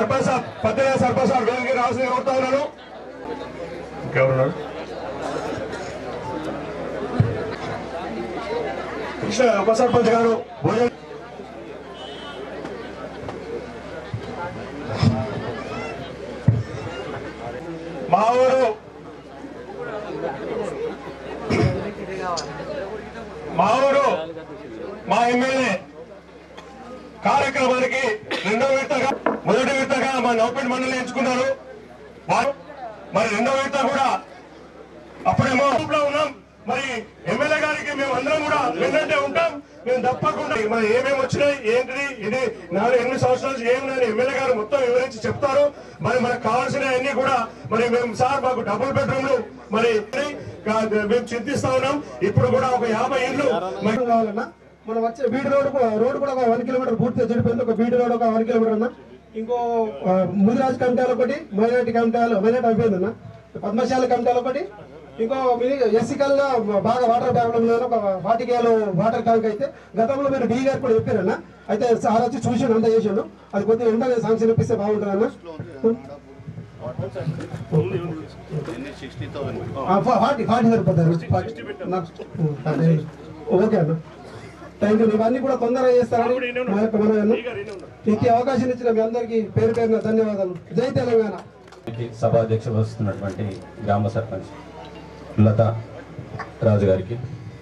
సర్పంచ్ సాబ్ పద్దెనిమిది సర్పంచ్ సాబ్ వేదిక రావాల్సింది కోరుతా ఉన్నాను ఇంకెవరున్నారు కృష్ణ ఉప సర్పంచ్ గారు భోజనం మా ఊరు మా ఊరు మా ఎమ్మెల్యే కార్యక్రమానికి రెండో విడతగా మొదటి విడతగా మా నౌపేట మండలి ఎంచుకున్నారు వారు మరి రెండో విడత కూడా అప్పుడేమో లో ఉన్నాం మరి ఎమ్మెల్యే గారికి మేము అందరం కూడా వెన్నంటే ఉంటాం మేము తప్పకుండా మరి ఏమేమి వచ్చినాయి ఏంటిది ఇది నాలుగు ఎనిమిది సంవత్సరాల నుంచి ఏమున్నాయని ఎమ్మెల్యే గారు మొత్తం వివరించి చెప్తారు మరి మనకు కావాల్సిన అన్ని కూడా మరి మేము సార్ మాకు డబుల్ బెడ్రూమ్లు మరి కా- మేము చింతిస్తా ఉన్నాం ఇప్పుడు కూడా ఒక యాభై ఇళ్ళు మరి కావాలన్నా మనం వచ్చే బీడ్ రోడ్ రోడ్ కూడా ఒక వన్ కిలోమీటర్ పూర్తిగా చెడిపోయింది ఒక బీడ్ రోడ్ ఒక వన్ కిలోమీటర్ అన్న ఇంకో ఆ, ముదిరాజ్ కమిటాలు ఒకటి మైనార్టీ కమిటాలు మైనార్టీ అయిపోయింది అన్న పద్మశాల కమిటాలు ఒకటి ఇంకో ఎస్సీ కల్లా బాగా వాటర్ ప్రాబ్లం లేదు ఒక వాటికేలో వాటర్ ట్యాంక్ అయితే గతంలో మీరు డీ గారు కూడా చెప్పారన్న అయితే సార్ వచ్చి చూసాడు అంతా చేసాడు అది కొద్దిగా ఉండాలి శాంక్షన్ ఇప్పిస్తే బాగుంటుంది అన్న ఫార్టీ ఫార్టీ సరిపోతారు ఓకే అన్న థ్యాంక్ యూ ఇవన్నీ కూడా తొందరగా చేస్తారని మా యొక్క మనవి ఇట్టి అవకాశం ఇచ్చిన మీ అందరికీ పేరు పేరున ధన్యవాదాలు జై తెలంగాణ సభాధ్యక్ష వస్తున్నటువంటి గ్రామ సర్పంచ్ లత రాజు గారికి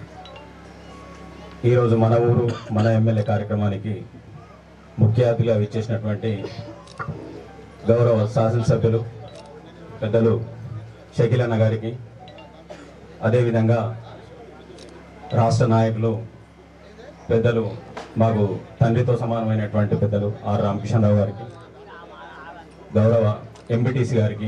ఈరోజు మన ఊరు మన ఎమ్మెల్యే కార్యక్రమానికి ముఖ్య అతిథిగా విచ్చేసినటువంటి గౌరవ శాసనసభ్యులు పెద్దలు షకీల్ అన్న గారికి అదేవిధంగా రాష్ట్ర నాయకులు పెద్దలు మాకు తండ్రితో సమానమైనటువంటి పెద్దలు ఆర్ రామకిషన్రావు గారికి గౌరవ ఎంపీటీసీ గారికి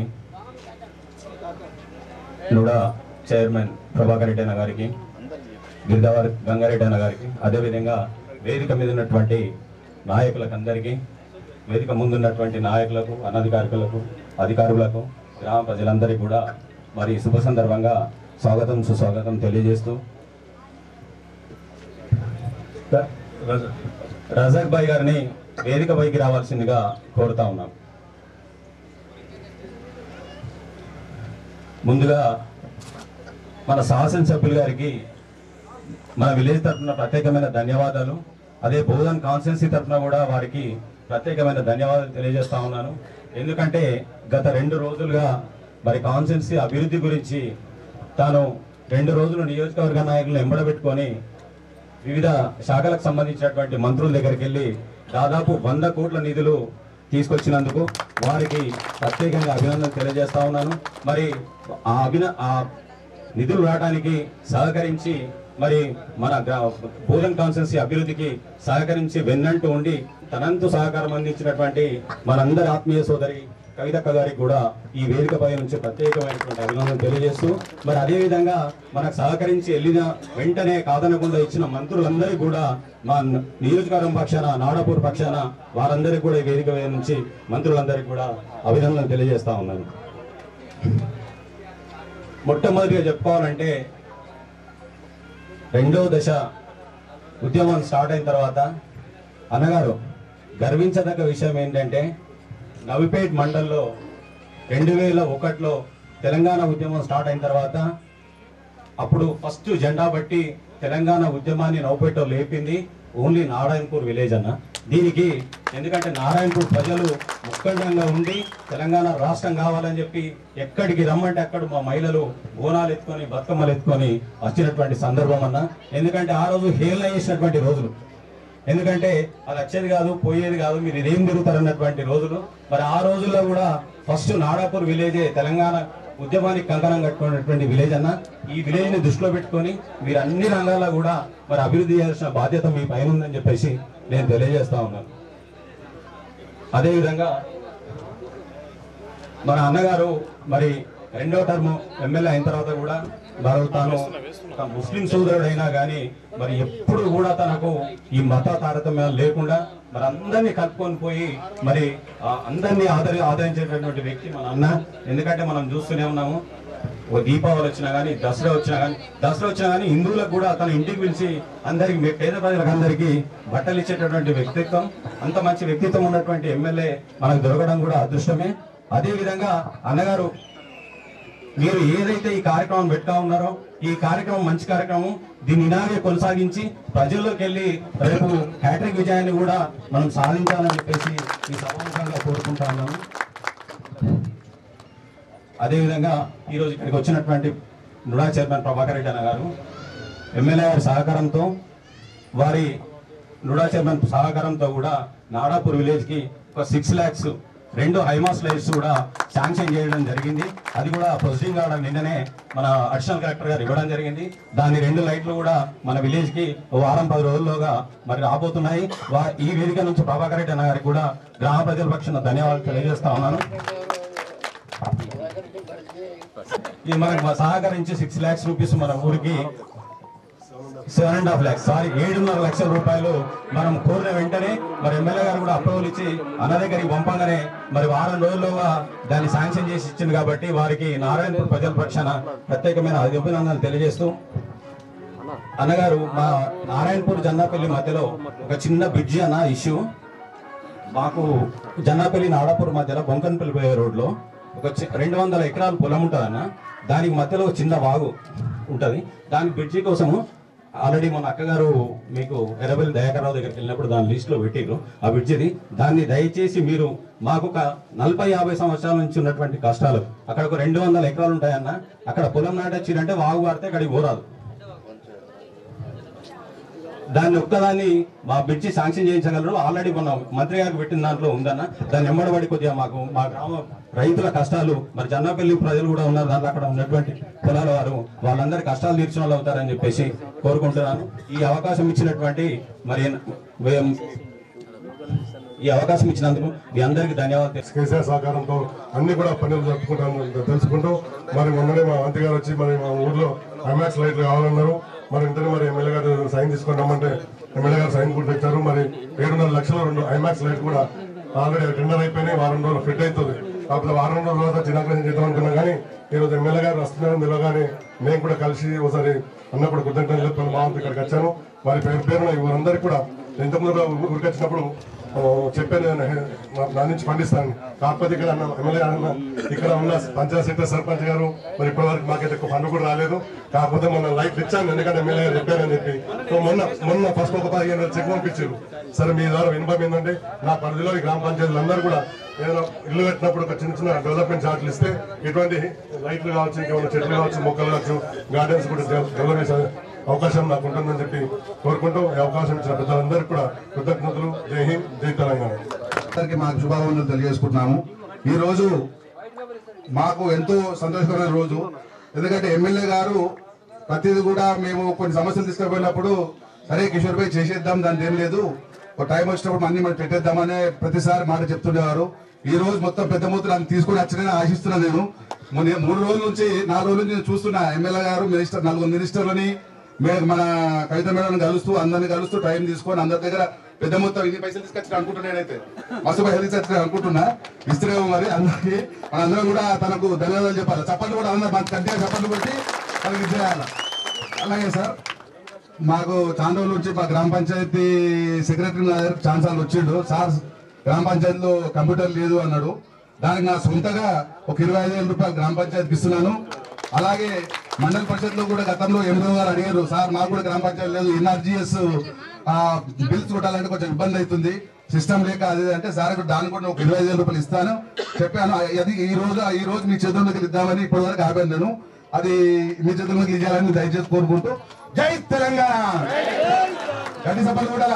నుడా చైర్మన్ ప్రభాకర్ రెడ్డి అన్న గారికి గిరిదావర్ గంగారెడ్డి అన్న గారికి అదేవిధంగా వేదిక మీద ఉన్నటువంటి నాయకులకు అందరికీ వేదిక ముందున్నటువంటి నాయకులకు అనధికారికులకు అధికారులకు గ్రామ ప్రజలందరికీ కూడా మరి శుభ సందర్భంగా స్వాగతం సుస్వాగతం తెలియజేస్తూ రజాక్ భాయ్ గారిని వేదిక పైకి రావాల్సిందిగా కోరుతా ఉన్నాం ముందుగా మన శాసనసభ్యులు గారికి మన విలేజ్ తరఫున ప్రత్యేకమైన ధన్యవాదాలు అదే బోధన్ కాన్స్టిట్యున్సీ తరఫున కూడా వారికి ప్రత్యేకమైన ధన్యవాదాలు తెలియజేస్తా ఉన్నాను ఎందుకంటే గత రెండు రోజులుగా మరి కాన్స్టిట్యున్సీ అభివృద్ధి గురించి తాను రెండు రోజులు నియోజకవర్గ నాయకులను ఎంబడబెట్టుకొని వివిధ శాఖలకు సంబంధించినటువంటి మంత్రుల దగ్గరికి వెళ్ళి దాదాపు వంద కోట్ల నిధులు తీసుకొచ్చినందుకు వారికి ప్రత్యేకంగా అభినందనలు తెలియజేస్తా ఉన్నాను మరి ఆ అభిన ఆ నిధులు రావడానికి సహకరించి మరి మన గ్రా- భోజన్ కాన్స్టెన్సీ అభివృద్ధికి సహకరించి వెన్నంటూ ఉండి తనంతు సహకారం అందించినటువంటి మనందరి ఆత్మీయ సోదరి కవితక్క గారికి కూడా ఈ వేదికపై నుంచి ప్రత్యేకమైనటువంటి అభినందనలు తెలియజేస్తూ మరి అదే విధంగా మనకు సహకరించి వెళ్ళిన వెంటనే కాదనకుండా ఇచ్చిన మంత్రులందరికీ కూడా మా నియోజకవర్గం పక్షాన నాడపూర్ పక్షాన వారందరికీ కూడా ఈ వేదిక మీద నుంచి మంత్రులందరికీ కూడా అభినందనలు తెలియజేస్తా ఉన్నాను మొట్టమొదటిగా చెప్పుకోవాలంటే రెండో దశ ఉద్యమం స్టార్ట్ అయిన తర్వాత అన్నగారు గర్వించదగ్గ విషయం ఏంటంటే నవిపేట్ మండల్లో రెండు వేల ఒకటిలో తెలంగాణ ఉద్యమం స్టార్ట్ అయిన తర్వాత అప్పుడు ఫస్ట్ జెండా బట్టి తెలంగాణ ఉద్యమాన్ని నౌపేటలో లేపింది ఓన్లీ నారాయణపూర్ విలేజ్ అన్న దీనికి ఎందుకంటే నారాయణపూర్ ప్రజలు ముఖ్యంగా ఉండి తెలంగాణ రాష్ట్రం కావాలని చెప్పి ఎక్కడికి రమ్మంటే అక్కడ మా మహిళలు బోనాలు ఎత్తుకొని బతుకమ్మలు ఎత్తుకొని వచ్చినటువంటి సందర్భం అన్న ఎందుకంటే ఆ రోజు హేళన చేసినటువంటి రోజులు ఎందుకంటే అది వచ్చేది కాదు పోయేది కాదు మీరు ఇదేం తిరుగుతారన్నటువంటి రోజులు మరి ఆ రోజుల్లో కూడా ఫస్ట్ నాడాపూర్ విలేజే తెలంగాణ ఉద్యమానికి కంకణం కట్టుకున్నటువంటి విలేజ్ అన్న ఈ విలేజ్ ని దృష్టిలో పెట్టుకొని మీరు అన్ని రంగాల్లో కూడా మరి అభివృద్ధి చేయాల్సిన బాధ్యత మీ పైన ఉందని చెప్పేసి నేను తెలియజేస్తా ఉన్నాను అదేవిధంగా మన అన్నగారు మరి రెండో టర్మ్ ఎమ్మెల్యే అయిన తర్వాత కూడా మరి తాను ఒక ముస్లిం సోదరుడైనా కానీ మరి ఎప్పుడు కూడా తనకు ఈ మత తారతమ్యాలు లేకుండా మరి అందరినీ కలుపుకొని పోయి మరి ఆ అందరినీ ఆదరి ఆదరించేటటువంటి వ్యక్తి మన అన్న ఎందుకంటే మనం చూస్తూనే ఉన్నాము ఒక దీపావళి వచ్చినా కానీ దసరా వచ్చినా కానీ దసరా వచ్చినా కానీ హిందువులకు కూడా తన ఇంటికి పిలిచి అందరికి మీ పేద ప్రజలకు అందరికీ బట్టలు ఇచ్చేటటువంటి వ్యక్తిత్వం అంత మంచి వ్యక్తిత్వం ఉన్నటువంటి ఎమ్మెల్యే మనకు దొరకడం కూడా అదృష్టమే అదే విధంగా అన్నగారు మీరు ఏదైతే ఈ కార్యక్రమం పెడతా ఉన్నారో ఈ కార్యక్రమం మంచి కార్యక్రమం దీన్ని ఇలాగే కొనసాగించి ప్రజల్లోకి వెళ్ళి రేపు హ్యాట్రిక్ విజయాన్ని కూడా మనం సాధించాలని చెప్పేసి ఈ సమావేశంగా కోరుకుంటా ఉన్నాను అదేవిధంగా ఈరోజు ఇక్కడికి వచ్చినటువంటి నుడా చైర్మన్ ప్రభాకర్ రెడ్డి అన్న గారు ఎమ్మెల్యే గారి సహకారంతో వారి నుడా చైర్మన్ సహకారంతో కూడా నాడాపూర్ విలేజ్ కి ఒక సిక్స్ ల్యాక్స్ రెండు హైమాస్ లైట్స్ కూడా శాంక్షన్ చేయడం జరిగింది అది కూడా ప్రొసీడింగ్ కావడం నిన్ననే మన అడిషనల్ కలెక్టర్ గారు ఇవ్వడం జరిగింది దాని రెండు లైట్లు కూడా మన విలేజ్ కి ఓ వారం పది రోజుల్లోగా మరి రాబోతున్నాయి వా- ఈ వేదిక నుంచి ప్రభాకర్ రెడ్డి అన్న గారికి కూడా గ్రామ ప్రజల పక్షాన ధన్యవాదాలు తెలియజేస్తా ఉన్నాను ఈ మనకు సహకరించి సిక్స్ లాక్స్ రూపీస్ మన ఊరికి seven and half lakhs sorry ఏడున్నర లక్షల రూపాయలు మనం కోరిన వెంటనే మరి ఎమ్మెల్యే గారు కూడా అప్రూవల్ ఇచ్చి అన్న దగ్గరికి పంపంగానే మరి వారం రోజుల్లోగా దాన్ని శాంక్షన్ చేసి ఇచ్చింది కాబట్టి వారికి నారాయణపూర్ ప్రజల పక్షాన ప్రత్యేకమైన అభినందనలు తెలియజేస్తూ అన్నగారు మా నారాయణపూర్ జన్నాపల్లి మధ్యలో ఒక చిన్న బ్రిడ్జి అన్న ఇష్యూ మాకు జన్నాపల్లి నాడాపూర్ మధ్యలో బొంకన్పల్లి పోయే రోడ్లో ఒక చి- రెండు వందల ఎకరాల పొలం ఉంటుందన్న దానికి మధ్యలో ఒక చిన్న వాగు ఉంటది దాని బ్రిడ్జి కోసము ఆల్రెడీ మన అక్కగారు మీకు ఎర్రబెల్లి దయాకర్రావు దగ్గరికి వెళ్ళినప్పుడు దాని లిస్ట్ లో పెట్టిర్రు ఆ బ్రిడ్జిది దాన్ని దయచేసి మీరు మాకు ఒక నలభై యాభై సంవత్సరాల నుంచి ఉన్నటువంటి కష్టాలు అక్కడ ఒక రెండు వందల ఎకరాలు ఉంటాయన్న అక్కడ పొలం నాటొచ్చిరంటే వాగు వాడితే అక్కడికి పోరాదు దాన్ని ఒక్కదాన్ని మా బ్రిడ్జి శాంక్షన్ చేయించగలరు ఆల్రెడీ మన మంత్రి గారికి పెట్టిన దాంట్లో ఉందన్న దాన్ని ఎమ్మడబడి కొద్దిగా మాకు మా గ్రామ రైతుల కష్టాలు మరి జన్నపల్లి ప్రజలు కూడా ఉన్నారు దాంట్లో అక్కడ ఉన్నటువంటి పొలాల వారు వాళ్ళందరి కష్టాలు తీర్చిన వాళ్ళు అవుతారని చెప్పేసి కోరుకుంటున్నాను ఈ అవకాశం ఇచ్చినటువంటి మరి వే- ఈ అవకాశం ఇచ్చినందుకు మీ అందరికీ ధన్యవాదాలు కేసీఆర్ సహకారంతో అన్ని కూడా పనులు జరుపుకుంటాను తెలుసుకుంటూ మరి మొన్ననే మా మంత్రి గారు వచ్చి మరి మా ఊర్లో ఐమాక్స్ లైట్లు కావాలన్నారు మరి ఇంతనే మరి ఎమ్మెల్యే గారు సైన్ తీసుకొని రమ్మంటే ఎమ్మెల్యే గారు సైన్ కూడా తెచ్చారు మరి ఏడున్నర లక్షల రెండు ఐమాక్స్ లైట్ కూడా ఆల్రెడీ టెండర్ అయిపోయినాయి వారం రోజులు ఫిట్ అవుతుంది కాకపోతే వారం రోజుల తర్వాత చిన్నగ్రహం చేద్దాం అనుకున్నాం కానీ ఈ రోజు ఎమ్మెల్యే గారు వస్తున్నారని తెలియగానే మేము కూడా కలిసి ఒకసారి అన్న కూడా కృతజ్ఞతలు చెప్పాను మా వంతు ఇక్కడికి వచ్చాను వారి పేరు పేరున వీరందరికీ కూడా ఇంతకుముందు ఊరికి వచ్చినప్పుడు ఆ, చెప్పాను నేను, హే, నా- నా నుంచి పండిస్తాను కాకపోతే ఇక్కడ అన్న ఎమ్మెల్యే గారు అన్న ఇక్కడ ఉన్న పంచాయత్ సెక్టర్ సర్పంచ్ గారు మరి ఇప్పటి వరకు మాకైతే ఎక్కువ ఫండ్ కూడా రాలేదు కాకపోతే మొన్న లైట్లు ఇచ్చాను ఎందుకంటే ఎమ్మెల్యే గారు చెప్పారని చెప్పి సో మొన్న మొన్న ఫస్ట్ ఒక పదిహేను వేలు చెక్ పంపించారు సరే మీ ద్వారా వినపం ఏంటంటే నా పరిధిలో ఈ గ్రామ పంచాయతీలు అందరూ కూడా ఏదైనా ఇల్లు కట్టినప్పుడు ఒక చిన్న చిన్న డెవలప్మెంట్ చార్ట్లు ఇస్తే ఇటువంటి లైట్లు కావచ్చు ఇంకేమైనా చెట్లు కావచ్చు మొక్కలు కావచ్చు గార్డెన్స్ కూడా డెవలప్ చేసే అవకాశం నాకు ఉంటుందని చెప్పి కోరుకుంటూ ఈ అవకాశం ఇచ్చిన పెద్దలందరికీ కూడా కృతజ్ఞతలు జై హింద్ జై తెలంగాణ అందరికీ మాకు శుభాకాంక్షలు తెలియజేసుకుంటున్నాము ఈ రోజు మాకు ఎంతో సంతోషకరమైన రోజు ఎందుకంటే ఎమ్మెల్యే గారు ప్రతిదీ కూడా మేము కొన్ని సమస్యలు తీసుకుపోయినప్పుడు సరే కిషోర్ భాయ్ చేసేద్దాం దాని ఏం లేదు ఒక టైం వచ్చినప్పుడు అన్ని మనం పెట్టేద్దామనే ప్రతిసారి మాట చెప్తుండేవారు ఈ రోజు మొత్తం పెద్ద మొత్తం నన్ను తీసుకొని వచ్చిన ఆశిస్తున్నా నేను మొన్న మూడు రోజుల నుంచి నాలుగు రోజుల నుంచి నేను చూస్తున్నా ఎమ్మెల్యే గారు మినిస్టర్ నలుగురు మినిస్టర్లని మే- మన కవిత మేడం కలుస్తూ అందరిని కలుస్తూ టైం తీసుకొని అందరి దగ్గర పెద్ద మొత్తం ఇన్ని పైసలు తీసుకొచ్చిన అనుకుంటున్నా నేనైతే మస్తు పైసలు తీసుకొచ్చిన అనుకుంటున్నా ఇస్తేనేమో మరి అందరికి మనందరం కూడా తనకు ధన్యవాదాలు చెప్పాలి చప్పట్లు కూడా అందరూ మన గట్టిగా చప్పట్లు కొట్టి తనకి ఇచ్చేయాలి అలాగే సార్ మాకు చాలా రోజుల నుంచి మా గ్రామ పంచాయతీ సెక్రటరీ నా దగ్గర చాలా సార్లు వచ్చిండు సార్ గ్రామ పంచాయతీలో కంప్యూటర్ లేదు అన్నాడు దానికి నా సొంతగా ఒక ఇరవై ఐదు వేల రూపాయలు గ్రామ పంచాయతీకి ఇస్తున్నాను అలాగే మండల పరిషత్ లో కూడా గతంలో ఎనిమిది గారు అడిగారు సార్ మాకు కూడా గ్రామ పంచాయతీ లేదు ఎన్ఆర్జీఎస్ బిల్స్ కొట్టాలంటే కొంచెం ఇబ్బంది అవుతుంది సిస్టమ్ లేక అది ఇది అంటే సార్ ఇప్పుడు దానికి కూడా ఒక ఇరవై ఐదు వేల రూపాయలు ఇస్తాను చెప్పాను అది ఈ రోజు ఈ రోజు మీ చేతుల్లోకి ఇద్దామని ఇప్పటి వరకు ఆపాను నేను అది మీ చేతుల్లోకి ఇవ్వాలని దయచేసి కోరుకుంటూ జై తెలంగాణ గట్టి సభలు కూడా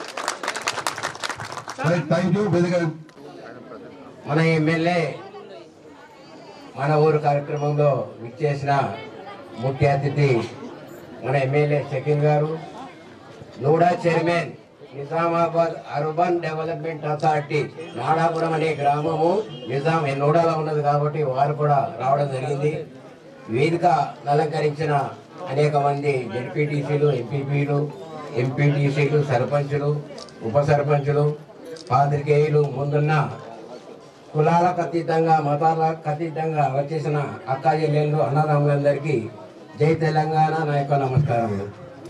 థ్యాంక్ యూ వేదిక మన ఎమ్మెల్యే మన ఊరు కార్యక్రమంలో విచ్చేసిన ముఖ్య అతిథి మన ఎమ్మెల్యే షకీల్ గారు NUDA chairman Nizamabad urban development authority Nadapuram అనే గ్రామము నిజాం నూడాలో ఉన్నది కాబట్టి వారు కూడా రావడం జరిగింది వేదిక అలంకరించిన అనేక మంది జడ్పీటీసీలు ఎంపీపీలు ఎంపీటీసీలు సర్పంచులు ఉప సర్పంచులు పాత్రికేయులు ముందున్న కులాలకు అతీతంగా మతాలకు అతీతంగా వచ్చేసిన అక్క చెల్లెళ్ళు అన్నదమ్ములందరికీ జై తెలంగాణ నా యొక్క నమస్కారములు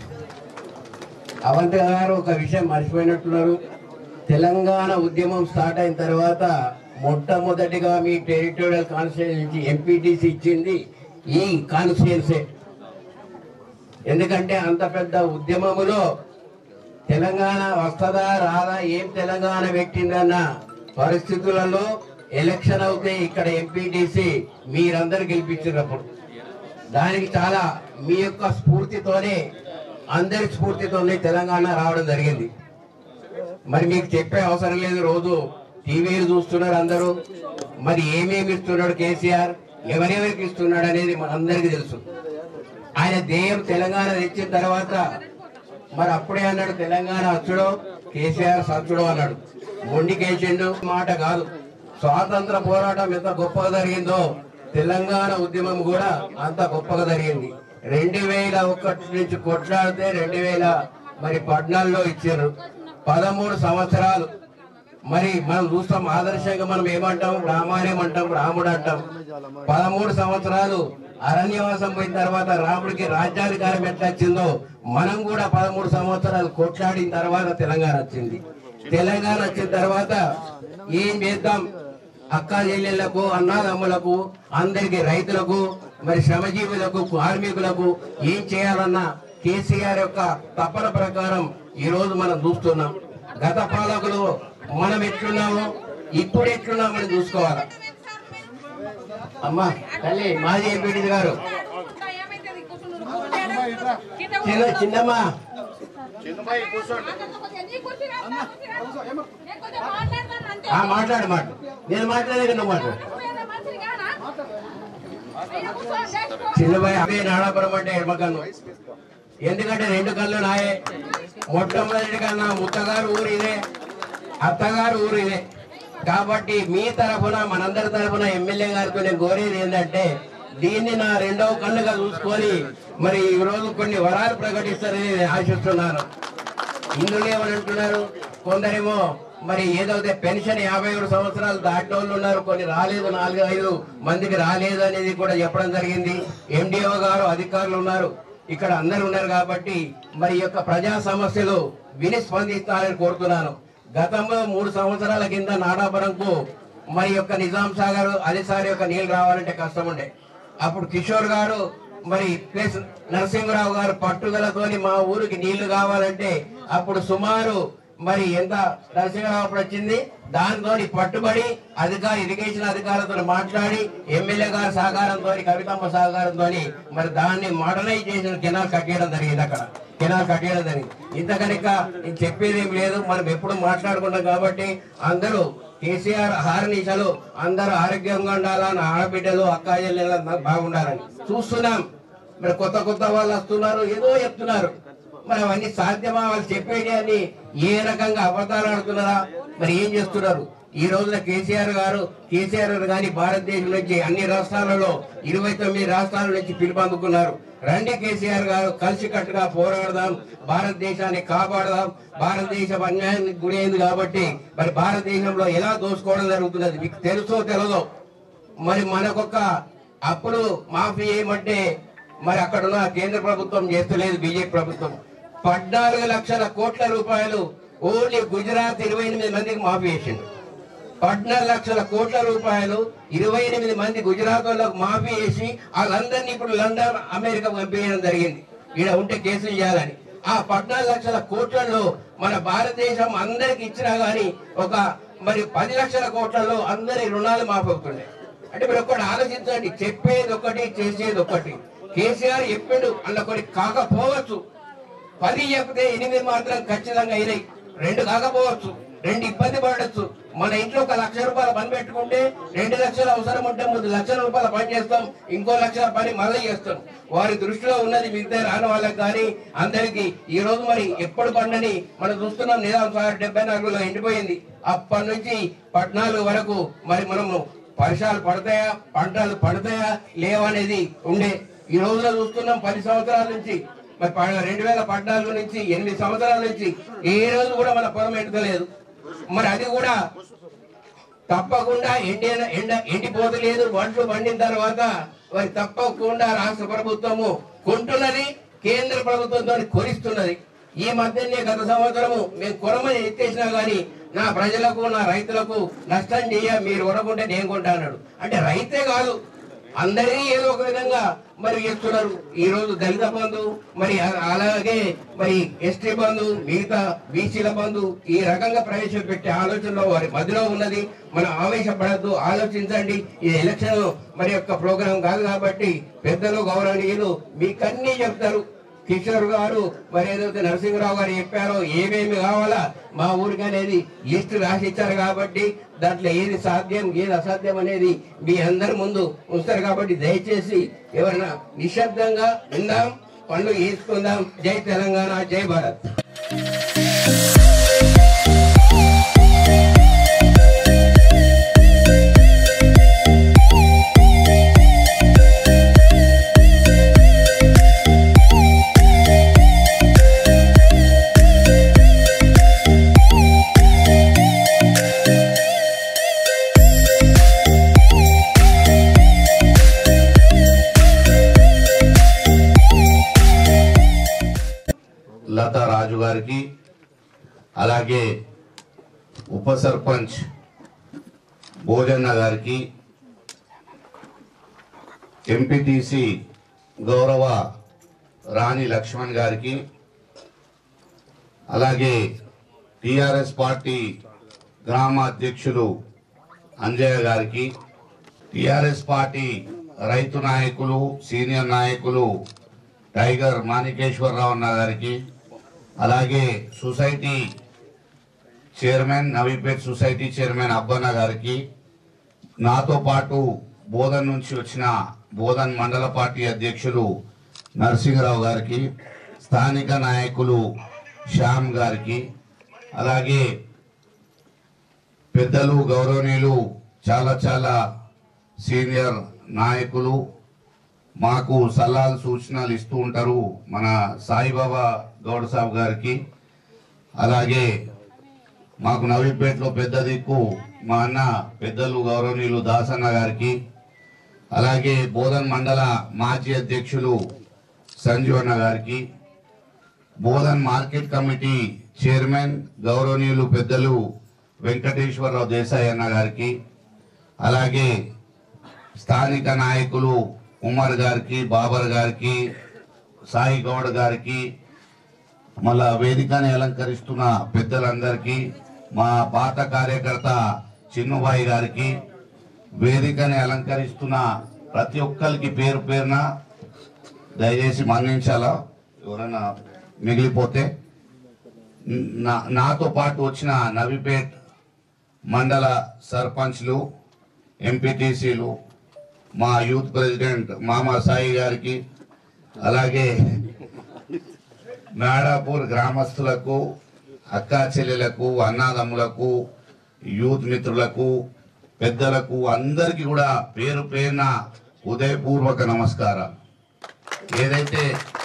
అవంతి గారు ఒక విషయం మర్చిపోయినట్టున్నారు తెలంగాణ ఉద్యమం స్టార్ట్ అయిన తర్వాత మొట్టమొదటిగా మీ టెరిటోరియల్ కాన్స్టిట్యూన్సీ ఎంపీటీసీ ఇచ్చింది ఈ కాన్స్టిట్యున్సీ ఎందుకంటే అంత పెద్ద ఉద్యమములో తెలంగాణ వస్తుందా రాదా ఏం తెలంగాణ పెట్టిందన్న పరిస్థితులలో ఎలక్షన్ అవుతే ఇక్కడ ఎంపీటీసీ మీరందరు గెలిపించినప్పుడు దానికి చాలా మీ యొక్క స్ఫూర్తితోనే అందరి స్ఫూర్తితోనే తెలంగాణ రావడం జరిగింది మరి మీకు చెప్పే అవసరం లేదు రోజు టీవీలు చూస్తున్నారు అందరూ మరి ఏమేమి ఇస్తున్నాడు కేసీఆర్ ఎవరెవరికి ఇస్తున్నాడు అనేది మనందరికీ తెలుసు ఆయన దేయం తెలంగాణ తెచ్చిన తర్వాత మరి అప్పుడే అన్నాడు తెలంగాణ అచ్చుడో కేసీఆర్ సచ్చుడో అన్నాడు మొండికేసిండు మాట కాదు స్వాతంత్ర పోరాటం ఎంత గొప్పగా జరిగిందో తెలంగాణ ఉద్యమం కూడా అంత గొప్పగా జరిగింది రెండు వేల ఒకటి నుంచి కొట్లాడితే రెండు వేల మరి పద్నాలుగులో ఇచ్చారు పదమూడు సంవత్సరాలు మరి మనం చూస్తాం ఆదర్శంగా మనం ఏమంటాం రామాయణం అంటాం రాముడు అంటాం పదమూడు సంవత్సరాలు అరణ్యవాసం పోయిన తర్వాత రాముడికి రాజ్యాధికారం ఎట్లా వచ్చిందో మనం కూడా పదమూడు సంవత్సరాలు కొట్లాడిన తర్వాత తెలంగాణ వచ్చింది తెలంగాణ వచ్చిన తర్వాత ఏం చేద్దాం అక్క చెల్లెళ్లకు అన్నాదమ్ములకు అందరికి రైతులకు మరి శ్రమజీవులకు కార్మికులకు ఏం చేయాలన్న కేసీఆర్ యొక్క తపన ప్రకారం ఈ రోజు మనం చూస్తున్నాం గత పాలకులు మనం ఎట్లున్నామో ఇప్పుడు ఎట్లున్నామని చూసుకోవాలి అమ్మా తల్లి మాజీ ఎంపీడీ గారు చిన్న చిన్నమ్మా ఆ మాట్లాడు మాట నేను మాట్లాడేది నువ్వు మాట్లాడు చిన్నబాయి అవే నాడాపురం అంటే ఎడమకన్ను ఎందుకంటే రెండు కళ్ళు నాయే మొట్టమొదటి కన్నా ముత్తగారు ఊరు ఇదే అత్తగారు ఊరు ఇదే కాబట్టి మీ తరఫున మనందరి తరఫున ఎమ్మెల్యే గారితో నేను కోరేది ఏంటంటే దీన్ని నా రెండవ కన్నుగా చూసుకొని మరి ఈ రోజు కొన్ని వరాలు ప్రకటిస్తారని నేను ఆశిస్తున్నాను ఇందులో ఏమని అంటున్నారు కొందరేమో మరి ఏదైతే పెన్షన్ యాభై ఏడు సంవత్సరాలు దాటిన వాళ్ళు ఉన్నారు కొన్ని రాలేదు నాలుగు ఐదు మందికి రాలేదు అనేది కూడా చెప్పడం జరిగింది ఎండిఓ గారు అధికారులు ఉన్నారు ఇక్కడ అందరు ఉన్నారు కాబట్టి మరి ఈ యొక్క ప్రజా సమస్యలు విని స్పందిస్తారని కోరుతున్నాను గతంలో మూడు సంవత్సరాల కింద నాడాపురంకు మరి యొక్క నిజాం సాగర్ అదిసారి యొక్క నీళ్లు రావాలంటే కష్టం ఉండే అప్పుడు కిషోర్ గారు మరి ప్లస్ నరసింహరావు గారు పట్టుదలతోని మా ఊరికి నీళ్లు కావాలంటే అప్పుడు సుమారు మరి ఎంత నరసింహరావు అప్పుడు వచ్చింది దాంతో పట్టుబడి అధికారి ఇరిగేషన్ అధికారులతో మాట్లాడి ఎమ్మెల్యే గారి సహకారంతో కవితమ్మ సహకారంతో మరి దాన్ని మోడర్నైజ్ చేసిన కెనాల్ కట్టేయడం జరిగింది అక్కడ కెనాల్ కట్టేయడం జరిగింది ఇంత కనుక నేను చెప్పేది ఏం లేదు మనం ఎప్పుడు మాట్లాడుకున్నాం కాబట్టి అందరూ కేసీఆర్ హారనీసలు అందరూ ఆరోగ్యంగా ఉండాలని ఆడబిడ్డలు అక్క చెల్లెలు అందరూ బాగుండాలని చూస్తున్నాం మరి కొత్త కొత్త వాళ్ళు వస్తున్నారు ఏదో చెప్తున్నారు మరి అవన్నీ సాధ్యమా వాళ్ళు చెప్పేది అని ఏ రకంగా అబద్ధాలు ఆడుతున్నారా మరి ఏం చేస్తున్నారు ఈ రోజున కేసీఆర్ గారు కేసీఆర్ గారు కానీ భారతదేశం నుంచి అన్ని రాష్ట్రాలలో ఇరవై తొమ్మిది రాష్ట్రాల నుంచి పిలుపందుకున్నారు రండి కేసీఆర్ గారు కలిసికట్టుగా పోరాడదాం భారతదేశాన్ని కాపాడదాం భారతదేశం అన్యాయానికి గురైంది కాబట్టి మరి భారతదేశంలో ఎలా దోసుకోవడం జరుగుతున్నది మీకు తెలుసో తెలదో మరి మనకొక అప్పులు మాఫీ చేయమంటే మరి అక్కడ ఉన్న కేంద్ర ప్రభుత్వం చేస్తలేదు బీజేపీ ప్రభుత్వం పద్నాలుగు లక్షల కోట్ల రూపాయలు ఓన్లీ గుజరాత్ ఇరవై ఎనిమిది మందికి మాఫీ చేసిండు పద్నాలుగు లక్షల కోట్ల రూపాయలు ఇరవై ఎనిమిది మంది గుజరాత్ వాళ్ళకు మాఫీ చేసి వాళ్ళందరినీ ఇప్పుడు లండన్ అమెరికా పంపించడం జరిగింది ఈడ ఉంటే కేసులు చేయాలని ఆ పద్నాలుగు లక్షల కోట్లలో మన భారతదేశం అందరికి ఇచ్చినా గానీ ఒక మరి పది లక్షల కోట్లలో అందరి రుణాలు మాఫీ అవుతున్నాయి అంటే మీరు ఒక్కటి ఆలోచించండి చెప్పేది ఒకటి చేసేది ఒకటి కేసీఆర్ చెప్పిండు అందులో కొన్ని కాకపోవచ్చు పది చెప్తే ఎనిమిది మాత్రం ఖచ్చితంగా అయినాయి రెండు కాకపోవచ్చు రెండు ఇబ్బంది పడవచ్చు మన ఇంట్లో ఒక లక్ష రూపాయల పని పెట్టుకుంటే రెండు లక్షలు అవసరం ఉంటే మూడు లక్షల రూపాయల పని చేస్తాం ఇంకో లక్షల పని మళ్ళీ చేస్తాం వారి దృష్టిలో ఉన్నది మిగతా రాని వాళ్ళకి కానీ అందరికి ఈ రోజు మరి ఎప్పుడు పండని మనం చూస్తున్నాం నిజాం సార్ డెబ్బై నాలుగులో ఎండిపోయింది అప్పటి నుంచి పద్నాలుగు వరకు మరి మనము వర్షాలు పడతాయా పంటలు పడతాయా లేవనేది ఉండే ఈ రోజున చూస్తున్నాం పది సంవత్సరాల నుంచి మరి ప- రెండు వేల పద్నాలుగు నుంచి ఎనిమిది సంవత్సరాల నుంచి ఏ రోజు కూడా మన పొలం ఎడతలేదు మరి అది కూడా తప్పకుండా ఎండిన ఎండ ఎండిపోతలేదు వడ్లు పండిన తర్వాత మరి తప్పకుండా రాష్ట్ర ప్రభుత్వము కొంటున్నది కేంద్ర ప్రభుత్వంతో కొనిస్తున్నది ఈ మధ్యనే గత సంవత్సరము మేము కొరమని ఎత్తేసినా గానీ నా ప్రజలకు నా రైతులకు నష్టం చేయ మీరు కొనకుంటే నేను కొంటా అన్నాడు అంటే రైతే కాదు అందరినీ ఏదో ఒక విధంగా మరి చేస్తున్నారు ఈ రోజు దళిత బంధు మరి అ- అలాగే మరి ఎస్టీ బంధు మిగతా బీసీల బంధు ఈ రకంగా ప్రవేశపెట్టే ఆలోచనలో వారి మధ్యలో ఉన్నది మనం ఆవేశపడద్దు ఆలోచించండి ఈ ఎలక్షన్ మరి యొక్క ప్రోగ్రాం కాదు కాబట్టి పెద్దలు గౌరవనీయులు మీకన్నీ చెప్తారు కిషోర్ గారు మరి ఏదైతే నరసింహరావు గారు చెప్పారో ఏమేమి కావాలా మా ఊరికి అనేది లిస్ట్ రాసి ఇచ్చారు కాబట్టి దాంట్లో ఏది సాధ్యం ఏది అసాధ్యం అనేది మీ అందరి ముందు ఉంచుతారు కాబట్టి దయచేసి ఎవరైనా నిశ్శబ్దంగా విందాం పండుగ చేసుకుందాం జై తెలంగాణ జై భారత్ లతా రాజు గారికి అలాగే ఉప సర్పంచ్ భోజన్న గారికి ఎంపీటీసీ గౌరవ రాణి లక్ష్మణ్ గారికి అలాగే టిఆర్ఎస్ పార్టీ గ్రామ అధ్యక్షులు అంజయ్య గారికి టిఆర్ఎస్ పార్టీ రైతు నాయకులు సీనియర్ నాయకులు టైగర్ మాణికేశ్వరరావు అన్న గారికి అలాగే society chairman Navipet society chairman Abbanna గారికి నాతో పాటు బోధన్ నుంచి వచ్చిన బోధన్ మండల పార్టీ అధ్యక్షులు నరసింహరావు గారికి స్థానిక నాయకులు శ్యామ్ గారికి అలాగే పెద్దలు గౌరవనీయులు చాలా చాలా సీనియర్ నాయకులు మాకు సలహాలు సూచనలు ఇస్తూ ఉంటారు మన సాయిబాబా గౌడ్ సాబ్ గారికి అలాగే మాకు నవీపేటలో పెద్ద దిక్కు మా అన్న పెద్దలు గౌరవనీయులు దాసన్న గారికి అలాగే బోధన్ మండల మాజీ అధ్యక్షులు సంజీవన్న గారికి బోధన్ మార్కెట్ కమిటీ చైర్మన్ గౌరవనీయులు పెద్దలు వెంకటేశ్వరరావు దేశాయ్ అన్న గారికి అలాగే స్థానిక నాయకులు ఉమర్ గారికి బాబర్ గారికి సాయి గౌడ్ గారికి మళ్ళా వేదికని అలంకరిస్తున్న పెద్దలందరికీ మా పాత కార్యకర్త చిన్నుబాయి గారికి వేదికని అలంకరిస్తున్న ప్రతి ఒక్కరికి పేరు పేరున దయచేసి మన్నించాలా ఎవరైనా మిగిలిపోతే నా నాతో పాటు వచ్చిన నవిపేట్ మండల సర్పంచ్లు ఎంపీటీసీలు మా యూత్ ప్రెసిడెంట్ మామా సాయి గారికి అలాగే నాడాపూర్ గ్రామస్తులకు అక్కా చెల్లెలకు అన్నాదమ్ములకు యూత్ మిత్రులకు పెద్దలకు అందరికీ కూడా పేరు పేరున ఉదయపూర్వక నమస్కారం ఏదైతే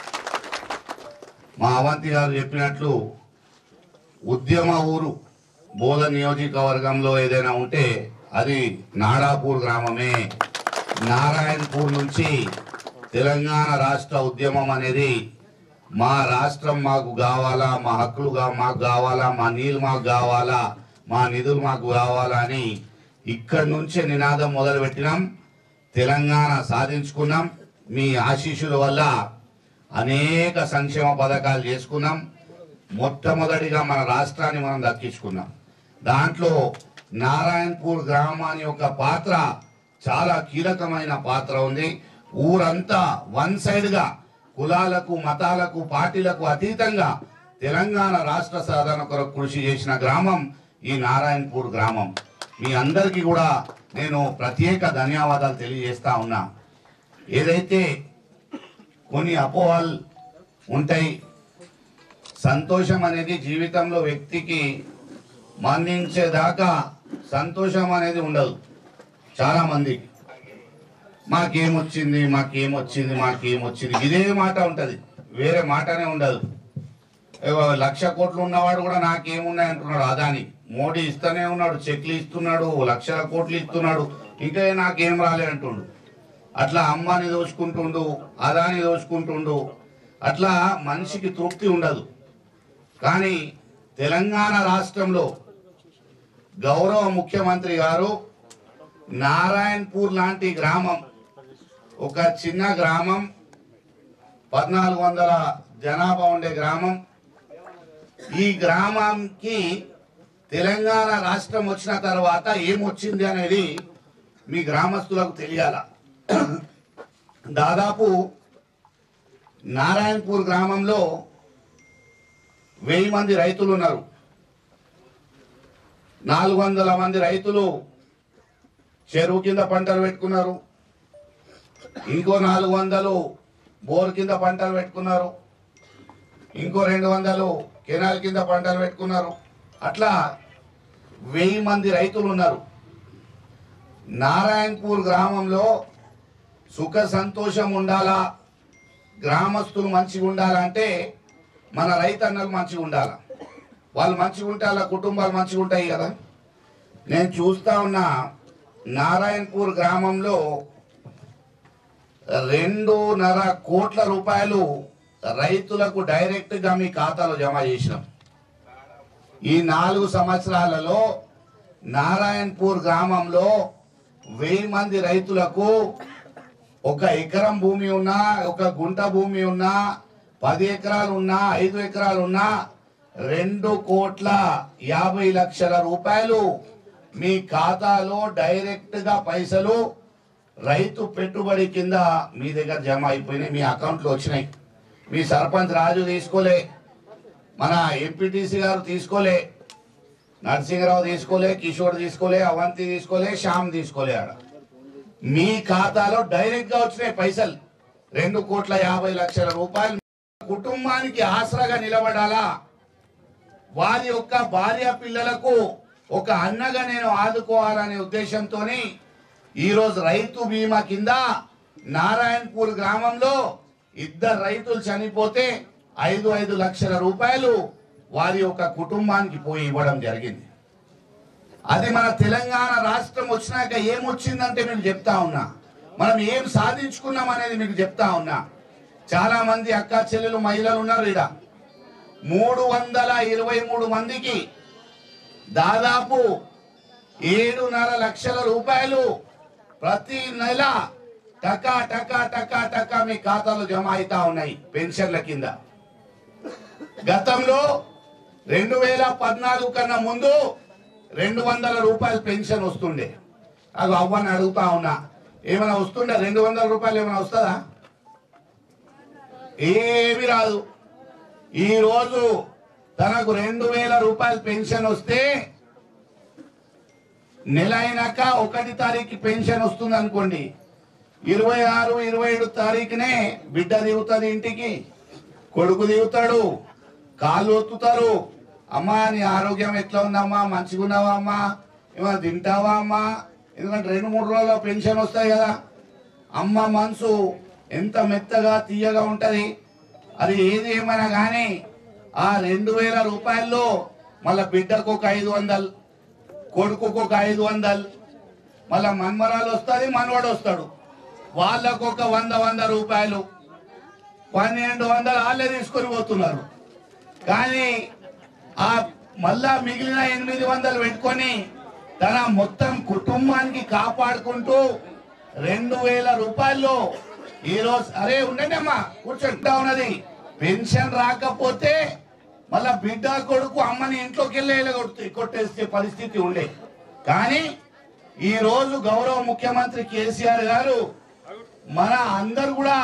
మా అవంతి గారు చెప్పినట్లు ఉద్యమ ఊరు బోధ నియోజకవర్గంలో ఏదైనా ఉంటే అది నాడాపూర్ గ్రామమే నారాయణపూర్ నుంచి తెలంగాణ రాష్ట్ర ఉద్యమం అనేది మా రాష్ట్రం మాకు కావాలా మా హక్కులు కా- మాకు కావాలా మా నీళ్ళు మాకు కావాలా మా నిధులు మాకు కావాలా అని ఇక్కడి నుంచే నినాదం మొదలు పెట్టినాం తెలంగాణ సాధించుకున్నాం మీ ఆశీస్సుల వల్ల అనేక సంక్షేమ పథకాలు చేసుకున్నాం మొట్టమొదటిగా మన రాష్ట్రాన్ని మనం దక్కించుకున్నాం దాంట్లో నారాయణపూర్ గ్రామాన్ని యొక్క పాత్ర చాలా కీలకమైన పాత్ర ఉంది ఊరంతా వన్ సైడ్ గా కులాలకు మతాలకు పార్టీలకు అతీతంగా తెలంగాణ రాష్ట్ర సాధన కొరకు కృషి చేసిన గ్రామం ఈ నారాయణపూర్ గ్రామం మీ అందరికీ కూడా నేను ప్రత్యేక ధన్యవాదాలు తెలియజేస్తా ఉన్నా ఏదైతే కొన్ని అపోహలు ఉంటాయి సంతోషం అనేది జీవితంలో వ్యక్తికి మన్నించేదాకా సంతోషం అనేది ఉండదు చాలా మందికి మాకేమొచ్చింది మాకేమొచ్చింది మాకేమొచ్చింది ఇదే మాట ఉంటది వేరే మాటనే ఉండదు ఏవో లక్ష కోట్లు ఉన్నవాడు కూడా నాకేమున్నాయి అంటున్నాడు అదాని మోడీ ఇస్తూనే ఉన్నాడు చెక్లు ఇస్తున్నాడు లక్షల కోట్లు ఇస్తున్నాడు ఇంకా నాకేం రాలే అంటుండు అట్లా అమ్మాని దోచుకుంటుండు అదాని దోచుకుంటుండు అట్లా మనిషికి తృప్తి ఉండదు కానీ తెలంగాణ రాష్ట్రంలో గౌరవ ముఖ్యమంత్రి గారు నారాయణపూర్ లాంటి గ్రామం ఒక చిన్న గ్రామం పద్నాలుగు వందల జనాభా ఉండే గ్రామం ఈ గ్రామానికి తెలంగాణ రాష్ట్రం వచ్చిన తర్వాత ఏమొచ్చింది అనేది మీ గ్రామస్తులకు తెలియాల దాదాపు నారాయణపూర్ గ్రామంలో వెయ్యి మంది రైతులు ఉన్నారు నాలుగు వందల మంది రైతులు చెరువు కింద పంటలు పెట్టుకున్నారు ఇంకో నాలుగు వందలు బోర్ కింద పంటలు పెట్టుకున్నారు ఇంకో రెండు వందలు కెనాల్ కింద పంటలు పెట్టుకున్నారు అట్లా వెయ్యి మంది రైతులు ఉన్నారు నారాయణపూర్ గ్రామంలో సుఖ సంతోషం ఉండాలా గ్రామస్తులు మంచిగా ఉండాలంటే మన రైతన్నలు మంచిగా ఉండాలా వాళ్ళు మంచిగా ఉంటే వాళ్ళ కుటుంబాలు మంచిగా ఉంటాయి కదా నేను చూస్తా ఉన్నా నారాయణపూర్ గ్రామంలో రెండున్నర కోట్ల రూపాయలు రైతులకు డైరెక్ట్ గా మీ ఖాతాలో జమ చేసినాం ఈ నాలుగు సంవత్సరాలలో నారాయణపూర్ గ్రామంలో వెయ్యి మంది రైతులకు ఒక ఎకరం భూమి ఉన్నా ఒక గుంట భూమి ఉన్నా పది ఎకరాలు ఉన్నా ఐదు ఎకరాలు ఉన్నా రెండు కోట్ల యాభై లక్షల రూపాయలు మీ ఖాతాలో డైరెక్ట్ గా పైసలు రైతు పెట్టుబడి కింద మీ దగ్గర జమ అయిపోయినాయి మీ అకౌంట్లో వచ్చినాయి మీ సర్పంచ్ రాజు తీసుకోలే మన ఎంపీటీసీ గారు తీసుకోలే నరసింహరావు తీసుకోలే కిషోర్ తీసుకోలే అవంతి తీసుకోలే శ్యామ్ తీసుకోలే ఆడ మీ ఖాతాలో డైరెక్ట్ గా వచ్చినాయి పైసలు రెండు కోట్ల యాభై లక్షల రూపాయలు కుటుంబానికి ఆసరాగా నిలబడాలా వారి యొక్క భార్య పిల్లలకు ఒక అన్నగా నేను ఆదుకోవాలనే ఉద్దేశంతోని ఈరోజు రైతు బీమా కింద నారాయణపూర్ గ్రామంలో ఇద్దరు రైతులు చనిపోతే ఐదు ఐదు లక్షల రూపాయలు వారి యొక్క కుటుంబానికి పోయి ఇవ్వడం జరిగింది అది మన తెలంగాణ రాష్ట్రం వచ్చినాక ఏమొచ్చిందంటే మీకు చెప్తా ఉన్నా మనం ఏం సాధించుకున్నాం అనేది మీకు చెప్తా ఉన్నా చాలా మంది అక్క చెల్లెలు మహిళలు ఉన్నారు ఈడ మూడు వందల ఇరవై మూడు మందికి దాదాపు ఏడున్నర లక్షల రూపాయలు ప్రతి నెల టకా టకా టకా టకా మీ ఖాతాలో జమ అవుతా ఉన్నాయి పెన్షన్ల కింద గతంలో రెండు వేల పద్నాలుగు కన్నా ముందు రెండు వందల రూపాయలు పెన్షన్ వస్తుండే అది అవ్వని అడుగుతా ఉన్నా ఏమైనా వస్తుండే రెండు వందల రూపాయలు ఏమైనా వస్తుందా ఏమి రాదు ఈ రోజు తనకు రెండు వేల రూపాయలు పెన్షన్ వస్తే నెల అయినాక ఒకటి తారీఖు పెన్షన్ వస్తుంది అనుకోండి ఇరవై ఆరు ఇరవై ఏడు తారీఖునే బిడ్డ దిగుతుంది ఇంటికి కొడుకు దిగుతాడు కాళ్ళు ఒత్తుతారు అమ్మా నీ ఆరోగ్యం ఎట్లా ఉందమ్మా మంచిగా ఉన్నావా అమ్మా ఏమైనా తింటావా అమ్మా ఎందుకంటే రెండు మూడు రోజుల్లో పెన్షన్ వస్తాయి కదా అమ్మ మనసు ఎంత మెత్తగా తీయగా ఉంటది అది ఏది ఏమైనా కానీ ఆ రెండు వేల రూపాయల్లో మళ్ళా బిడ్డకు ఒక ఐదు వందలు కొడుకుకు ఒక ఐదు వందలు మళ్ళా మన్మరాలు వస్తుంది మనవాడు వస్తాడు వాళ్ళకు ఒక వంద వంద రూపాయలు పన్నెండు వందలు వాళ్ళే తీసుకొని పోతున్నారు కానీ ఆ మళ్ళా మిగిలిన ఎనిమిది వందలు పెట్టుకొని తన మొత్తం కుటుంబానికి కాపాడుకుంటూ రెండు వేల రూపాయల్లో ఈ రోజు అరే ఉండండి అమ్మా కూర్చుంటా ఉన్నది పెన్షన్ రాకపోతే మళ్ళా బిడ్డ కొడుకు అమ్మని ఇంట్లోకి వెళ్ళి కొట్టి కొట్టేసే పరిస్థితి ఉండే కానీ ఈ రోజు గౌరవ ముఖ్యమంత్రి కేసీఆర్ గారు మన అందరు కూడా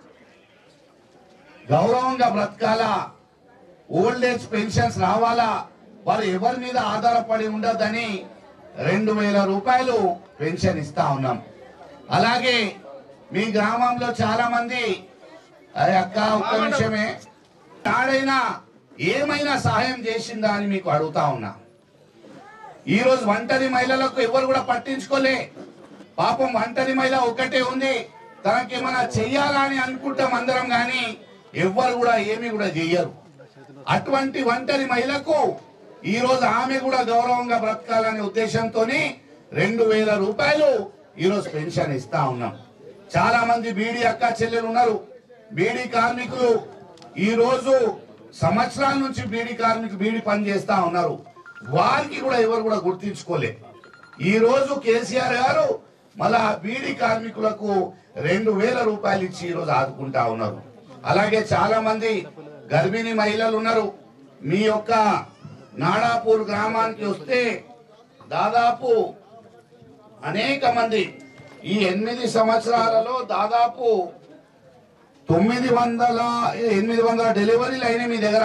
గౌరవంగా బ్రతకాలా ఓల్డ్ ఏజ్ పెన్షన్స్ రావాలా వారు ఎవరి మీద ఆధారపడి ఉండదని రెండు వేల రూపాయలు పెన్షన్ ఇస్తా ఉన్నాం అలాగే మీ గ్రామంలో చాలా మంది అరే అక్క ఒక్క నిమిషమే ఆడైనా ఏమైనా సహాయం చేసిందా అని మీకు అడుగుతా ఉన్నా ఈ రోజు ఒంటరి మహిళలకు ఎవరు కూడా పట్టించుకోలే పాపం ఒంటరి మహిళ ఒకటే ఉంది తనకేమైనా చెయ్యాలా అని అనుకుంటాం అందరం కానీ ఎవ్వరు కూడా ఏమీ కూడా చెయ్యరు అటువంటి ఒంటరి మహిళకు ఈ రోజు ఆమె కూడా గౌరవంగా బ్రతకాలనే ఉద్దేశంతో రెండు వేల రూపాయలు ఈ రోజు పెన్షన్ ఇస్తా ఉన్నాం చాలా మంది బీడీ అక్క చెల్లెలు ఉన్నారు బీడీ కార్మికులు ఈ రోజు సంవత్సరాల నుంచి బీడీ కార్మికులు బీడీ పని చేస్తా ఉన్నారు వారికి కూడా ఎవరు కూడా గుర్తించుకోలే ఈ రోజు కేసీఆర్ గారు మళ్ళా బీడీ కార్మికులకు రెండు వేల రూపాయలు ఇచ్చి ఈ రోజు ఆదుకుంటా ఉన్నారు అలాగే చాలా మంది గర్భిణీ మహిళలు ఉన్నారు మీ యొక్క నాడాపూర్ గ్రామానికి వస్తే దాదాపు అనేక మంది ఈ ఎనిమిది సంవత్సరాలలో దాదాపు తొమ్మిది వందల ఎనిమిది వందల డెలివరీలు అయినాయి మీ దగ్గర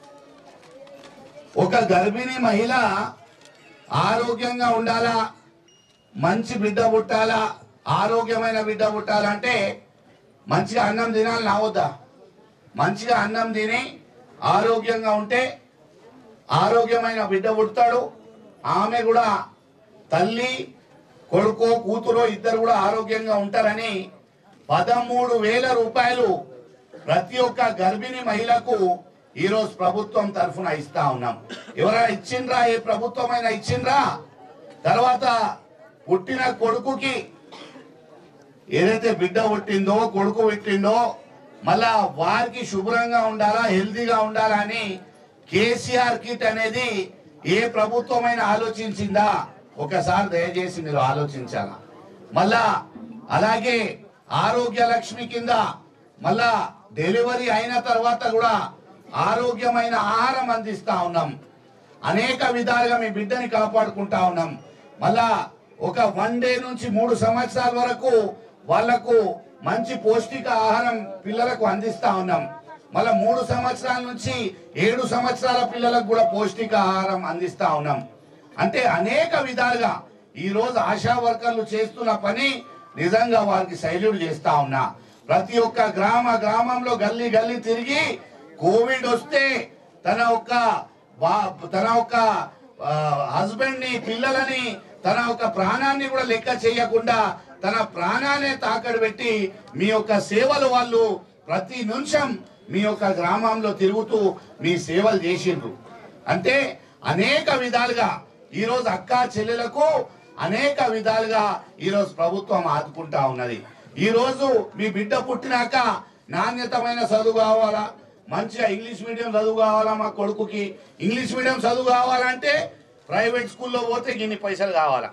ఒక గర్భిణీ మహిళ ఆరోగ్యంగా ఉండాలా మంచి బిడ్డ పుట్టాలా ఆరోగ్యమైన బిడ్డ పుట్టాలంటే మంచిగా అన్నం తినాలి నావద్దా మంచిగా అన్నం తిని ఆరోగ్యంగా ఉంటే ఆరోగ్యమైన బిడ్డ పుడతాడు ఆమె కూడా తల్లి కొడుకో కూతురో ఇద్దరు కూడా ఆరోగ్యంగా ఉంటారని పదమూడు వేల రూపాయలు ప్రతి ఒక్క గర్భిణీ మహిళకు ఈ రోజు ప్రభుత్వం తరఫున ఇస్తా ఉన్నాం ఎవరైనా ఇచ్చిండ్రా ఏ ప్రభుత్వమైనా ఇచ్చిండ్రా తర్వాత పుట్టిన కొడుకుకి ఏదైతే బిడ్డ పుట్టిందో కొడుకు పుట్టిందో మళ్ళా వారికి శుభ్రంగా ఉండాలా హెల్తీగా ఉండాలా అని కేసీఆర్ కిట్ అనేది ఏ ప్రభుత్వమైనా ఆలోచించిందా ఒకసారి దయచేసి మీరు ఆలోచించాలా మళ్ళా అలాగే ఆరోగ్య లక్ష్మి కింద మళ్ళా డెలివరీ అయిన తర్వాత కూడా ఆరోగ్యమైన ఆహారం అందిస్తా ఉన్నాం అనేక విధాలుగా మీ బిడ్డని కాపాడుకుంటా ఉన్నాం మళ్ళా ఒక వన్ డే నుంచి మూడు సంవత్సరాల వరకు వాళ్లకు మంచి పౌష్టిక ఆహారం పిల్లలకు అందిస్తా ఉన్నాం మళ్ళా మూడు సంవత్సరాల నుంచి ఏడు సంవత్సరాల పిల్లలకు కూడా పౌష్టిక ఆహారం అందిస్తా ఉన్నాం అంటే అనేక విధాలుగా ఈ రోజు ఆశా వర్కర్లు చేస్తున్న పని నిజంగా వారికి శైలుడు చేస్తా ఉన్నా ప్రతి ఒక్క గ్రామ గ్రామంలో గల్లీ గల్లీ తిరిగి కోవిడ్ వస్తే తన ఒక్క వా- తన ఒక్క హస్బెండ్ ని పిల్లలని తన యొక్క ప్రాణాన్ని కూడా లెక్క చేయకుండా తన ప్రాణాన్ని తాకడు పెట్టి మీ యొక్క సేవలు వాళ్ళు ప్రతి నిమిషం మీ యొక్క గ్రామంలో తిరుగుతూ మీ సేవలు చేసిండ్రు అంటే అనేక విధాలుగా ఈ రోజు అక్క చెల్లెలకు అనేక విధాలుగా ఈ రోజు ప్రభుత్వం ఆదుకుంటా ఉన్నది ఈ రోజు మీ బిడ్డ పుట్టినాక నాణ్యతమైన చదువు కావాలా మంచిగా ఇంగ్లీష్ మీడియం చదువు కావాలా మా కొడుకుకి ఇంగ్లీష్ మీడియం చదువు కావాలంటే ప్రైవేట్ స్కూల్లో పోతే ఇన్ని పైసలు కావాలా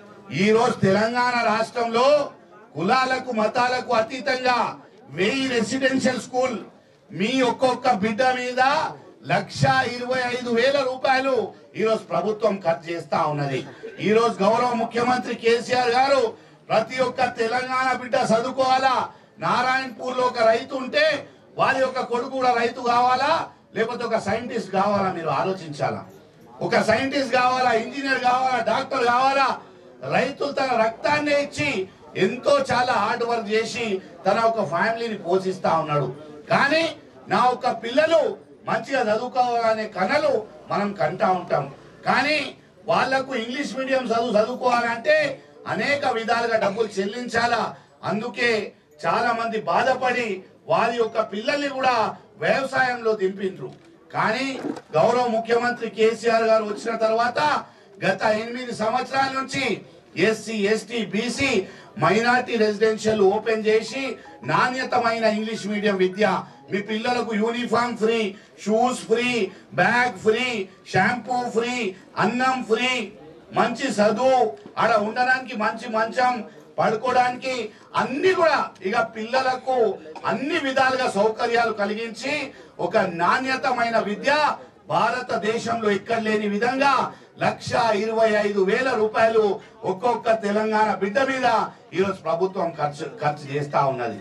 ఈ రోజు తెలంగాణ రాష్ట్రంలో కులాలకు మతాలకు అతీతంగా వెయ్యి రెసిడెన్షియల్ స్కూల్ మీ ఒక్కొక్క బిడ్డ మీద లక్ష ఇరవై ఐదు వేల రూపాయలు ఈ రోజు ప్రభుత్వం ఖర్చు చేస్తా ఉన్నది ఈ రోజు గౌరవ ముఖ్యమంత్రి కేసీఆర్ గారు ప్రతి ఒక్క తెలంగాణ బిడ్డ చదువుకోవాలా నారాయణపూర్ లో ఒక రైతు ఉంటే వారి యొక్క కొడుకు కూడా రైతు కావాలా లేకపోతే ఒక సైంటిస్ట్ కావాలా మీరు ఆలోచించాలా ఒక సైంటిస్ట్ కావాలా ఇంజనీర్ కావాలా డాక్టర్ కావాలా రైతులు తన రక్తాన్ని ఇచ్చి ఎంతో చాలా హార్డ్ వర్క్ చేసి తన ఒక ఫ్యామిలీని పోషిస్తా ఉన్నాడు కానీ నా ఒక పిల్లలు మంచిగా చదువుకోవాలనే కళలు మనం కంటా ఉంటాం కానీ వాళ్లకు ఇంగ్లీష్ మీడియం చదువు చదువుకోవాలంటే అనేక విధాలుగా డబ్బులు చెల్లించాలా అందుకే చాలా మంది బాధపడి వారి యొక్క పిల్లల్ని కూడా వ్యవసాయంలో దింపిండ్రు కానీ గౌరవ ముఖ్యమంత్రి కేసీఆర్ గారు వచ్చిన తర్వాత గత ఎనిమిది సంవత్సరాల నుంచి SC ST BC minority residential open చేసి నాణ్యతమైన ఇంగ్లీష్ మీడియం విద్య మీ పిల్లలకు uniform free shoes free bag free shampoo free అన్నం ఫ్రీ మంచి చదువు ఆడ ఉండడానికి మంచి మంచం పడుకోవడానికి అన్ని కూడా ఇక పిల్లలకు అన్ని విధాలుగా సౌకర్యాలు కలిగించి ఒక నాణ్యతమైన విద్య భారతదేశంలో ఎక్కడ లేని విధంగా లక్ష ఇరవై ఐదు వేల రూపాయలు ఒక్కొక్క తెలంగాణ బిడ్డ మీద ఈరోజు ప్రభుత్వం ఖర్చు ఖర్చు చేస్తా ఉన్నది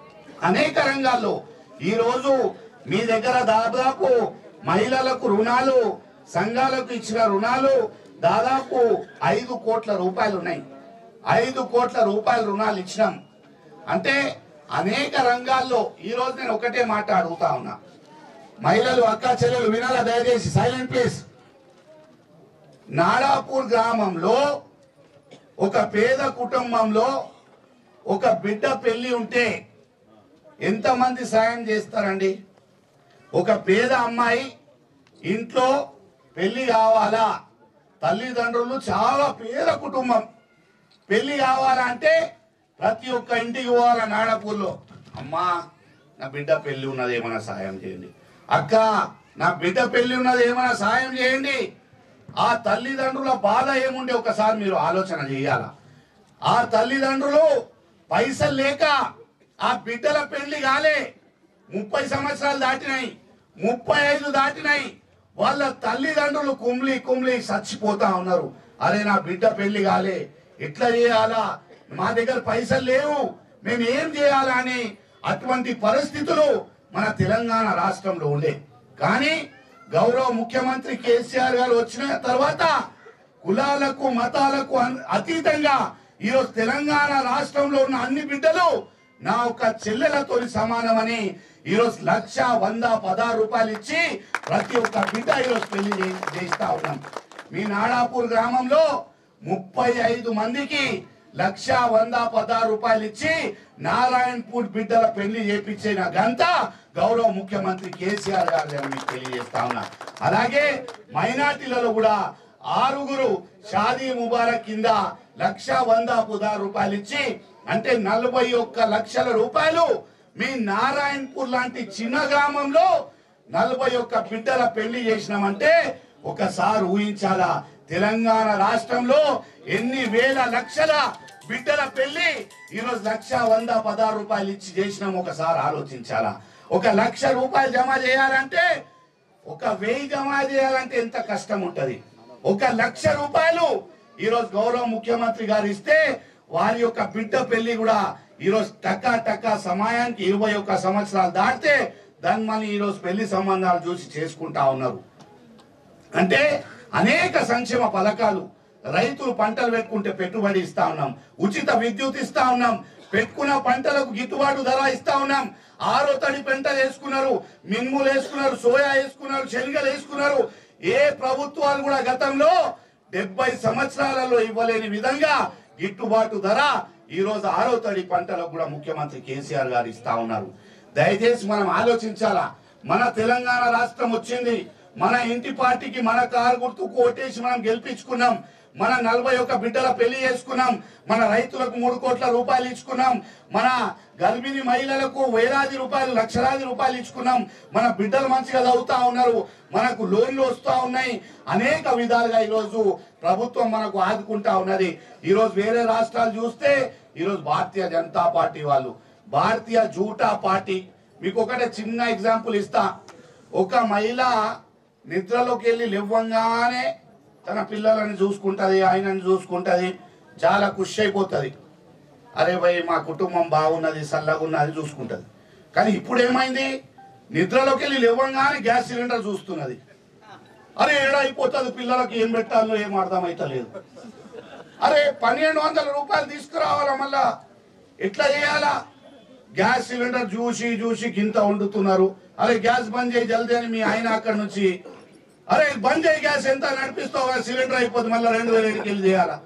అనేక రంగాల్లో ఈ రోజు మీ దగ్గర దాదాపు మహిళలకు రుణాలు సంఘాలకు ఇచ్చిన రుణాలు దాదాపు ఐదు కోట్ల రూపాయలు ఉన్నాయి ఐదు కోట్ల రూపాయల రుణాలు ఇచ్చినాం అంటే అనేక రంగాల్లో ఈ రోజు నేను ఒకటే మాట అడుగుతా ఉన్నా మహిళలు అక్క చెల్లెలు వినాలా దయచేసి సైలెంట్ ప్లీజ్ నాడాపూర్ గ్రామంలో ఒక పేద కుటుంబంలో ఒక బిడ్డ పెళ్లి ఉంటే ఎంతమంది సాయం చేస్తారండి ఒక పేద అమ్మాయి ఇంట్లో పెళ్లి కావాలా తల్లిదండ్రులు చాలా పేద కుటుంబం పెళ్లి కావాలంటే ప్రతి ఒక్క ఇంటికి పోవాల నాడపూర్లో అమ్మా నా బిడ్డ పెళ్లి ఉన్నది ఏమైనా సాయం చేయండి అక్క నా బిడ్డ పెళ్లి ఉన్నది ఏమైనా సాయం చేయండి ఆ తల్లిదండ్రుల బాధ ఏముండే ఒకసారి మీరు ఆలోచన చేయాల ఆ తల్లిదండ్రులు పైసలు లేక ఆ బిడ్డల పెళ్లి కాలే ముప్పై సంవత్సరాలు దాటినాయి ముప్పై ఐదు దాటినాయి వాళ్ళ తల్లిదండ్రులు కుమ్లి కుమ్లి చచ్చిపోతా ఉన్నారు అరే నా బిడ్డ పెళ్లి కాలే ఎట్లా చేయాలా మా దగ్గర పైసలు లేవు మేము ఏం చేయాలా అని అటువంటి పరిస్థితులు మన తెలంగాణ రాష్ట్రంలో ఉండే కానీ గౌరవ ముఖ్యమంత్రి కేసీఆర్ గారు వచ్చిన తర్వాత కులాలకు మతాలకు అన్- అతీతంగా ఈరోజు తెలంగాణ రాష్ట్రంలో ఉన్న అన్ని బిడ్డలు నా ఒక చెల్లెలతోని సమానమని ఈరోజు లక్ష వంద పదహారు రూపాయలు ఇచ్చి ప్రతి ఒక్క బిడ్డ ఈరోజు పెళ్లి చే- చేస్తా ఉన్నాం మీ నాడాపూర్ గ్రామంలో ముప్పై ఐదు మందికి లక్ష వంద పదహారు రూపాయలు ఇచ్చి నారాయణపూర్ బిడ్డల పెళ్లి చేపించిన గంట గౌరవ ముఖ్యమంత్రి కేసీఆర్ గారు అని మీకు తెలియజేస్తా ఉన్నా అలాగే మైనార్టీలలో కూడా ఆరుగురు షాదీ ముబారక్ కింద లక్ష వంద పదహారు రూపాయలు ఇచ్చి అంటే నలభై ఒక్క లక్షల రూపాయలు మీ నారాయణపూర్ లాంటి చిన్న గ్రామంలో నలభై ఒక్క బిడ్డల పెళ్లి చేసినామంటే ఒకసారి ఊహించాలా తెలంగాణ రాష్ట్రంలో ఎన్ని వేల లక్షల బిడ్డల పెళ్లి ఈరోజు లక్ష వంద పదహారు రూపాయలు ఇచ్చి చేసినాం ఒకసారి ఆలోచించాలా ఒక లక్ష రూపాయలు జమ చేయాలంటే ఒక వెయ్యి జమ చేయాలంటే ఎంత కష్టం ఉంటది ఒక లక్ష రూపాయలు ఈరోజు గౌరవ ముఖ్యమంత్రి గారు ఇస్తే వారి యొక్క బిడ్డ పెళ్లి కూడా ఈరోజు టక్కా టక్కా సమయానికి ఇరవై ఒక్క సంవత్సరాలు దాటితే దాన్ని మళ్ళీ ఈరోజు పెళ్లి సంబంధాలు చూసి చేసుకుంటా ఉన్నారు అంటే అనేక సంక్షేమ పథకాలు రైతులు పంటలు పెట్టుకుంటే పెట్టుబడి ఇస్తా ఉన్నాం ఉచిత విద్యుత్ ఇస్తా ఉన్నాం పెట్టుకున్న పంటలకు గిట్టుబాటు ధర ఇస్తా ఉన్నాం ఆరో తడి పంటలు వేసుకున్నారు మినుములు వేసుకున్నారు సోయా వేసుకున్నారు శనగలు వేసుకున్నారు ఏ ప్రభుత్వాలు కూడా గతంలో డెబ్బై సంవత్సరాలలో ఇవ్వలేని విధంగా గిట్టుబాటు ధర ఈ రోజు ఆరో తడి పంటలకు కూడా ముఖ్యమంత్రి కేసీఆర్ గారు ఇస్తా ఉన్నారు దయచేసి మనం ఆలోచించాలా మన తెలంగాణ రాష్ట్రం వచ్చింది మన ఇంటి పార్టీకి మన కారు గుర్తుకు ఓటేసి మనం గెలిపించుకున్నాం మన నలభై ఒక్క బిడ్డల పెళ్లి చేసుకున్నాం మన రైతులకు మూడు కోట్ల రూపాయలు ఇచ్చుకున్నాం మన గర్భిణీ మహిళలకు వేలాది రూపాయలు లక్షలాది రూపాయలు ఇచ్చుకున్నాం మన బిడ్డలు మంచిగా చదువుతా ఉన్నారు మనకు లోన్లు వస్తా ఉన్నాయి అనేక విధాలుగా ఈరోజు ప్రభుత్వం మనకు ఆదుకుంటా ఉన్నది ఈరోజు వేరే రాష్ట్రాలు చూస్తే ఈరోజు భారతీయ జనతా పార్టీ వాళ్ళు భారతీయ జూటా పార్టీ మీకు ఒకటే చిన్న ఎగ్జాంపుల్ ఇస్తా ఒక మహిళ నిద్రలోకి వెళ్ళి లేవ్వంగానే తన పిల్లలని చూసుకుంటది ఆయనని చూసుకుంటది చాలా ఖుషి అయిపోతుంది అరే భయ్ మా కుటుంబం బాగున్నది చల్లగున్నది చూసుకుంటది కానీ ఇప్పుడు ఏమైంది నిద్రలోకి వెళ్ళి లేవంగానే గ్యాస్ సిలిండర్ చూస్తున్నది అరే ఏడైపోతుంది పిల్లలకి ఏం పెట్టాలో ఏం అర్థమైతలేదు అరే పన్నెండు వందల రూపాయలు తీసుకురావాలా మళ్ళా ఎట్లా చేయాలా గ్యాస్ సిలిండర్ చూసి చూసి గింత వండుతున్నారు అరే గ్యాస్ బంద్ చేయి జల్దీ అని మీ ఆయన అక్కడ నుంచి అరే బంద్ చేయి గ్యాస్ ఎంత నడిపిస్తావు సిలిండర్ అయిపోతుంది మళ్ళీ రెండు వేల ఏడుకి వెళ్ళి చేయాలా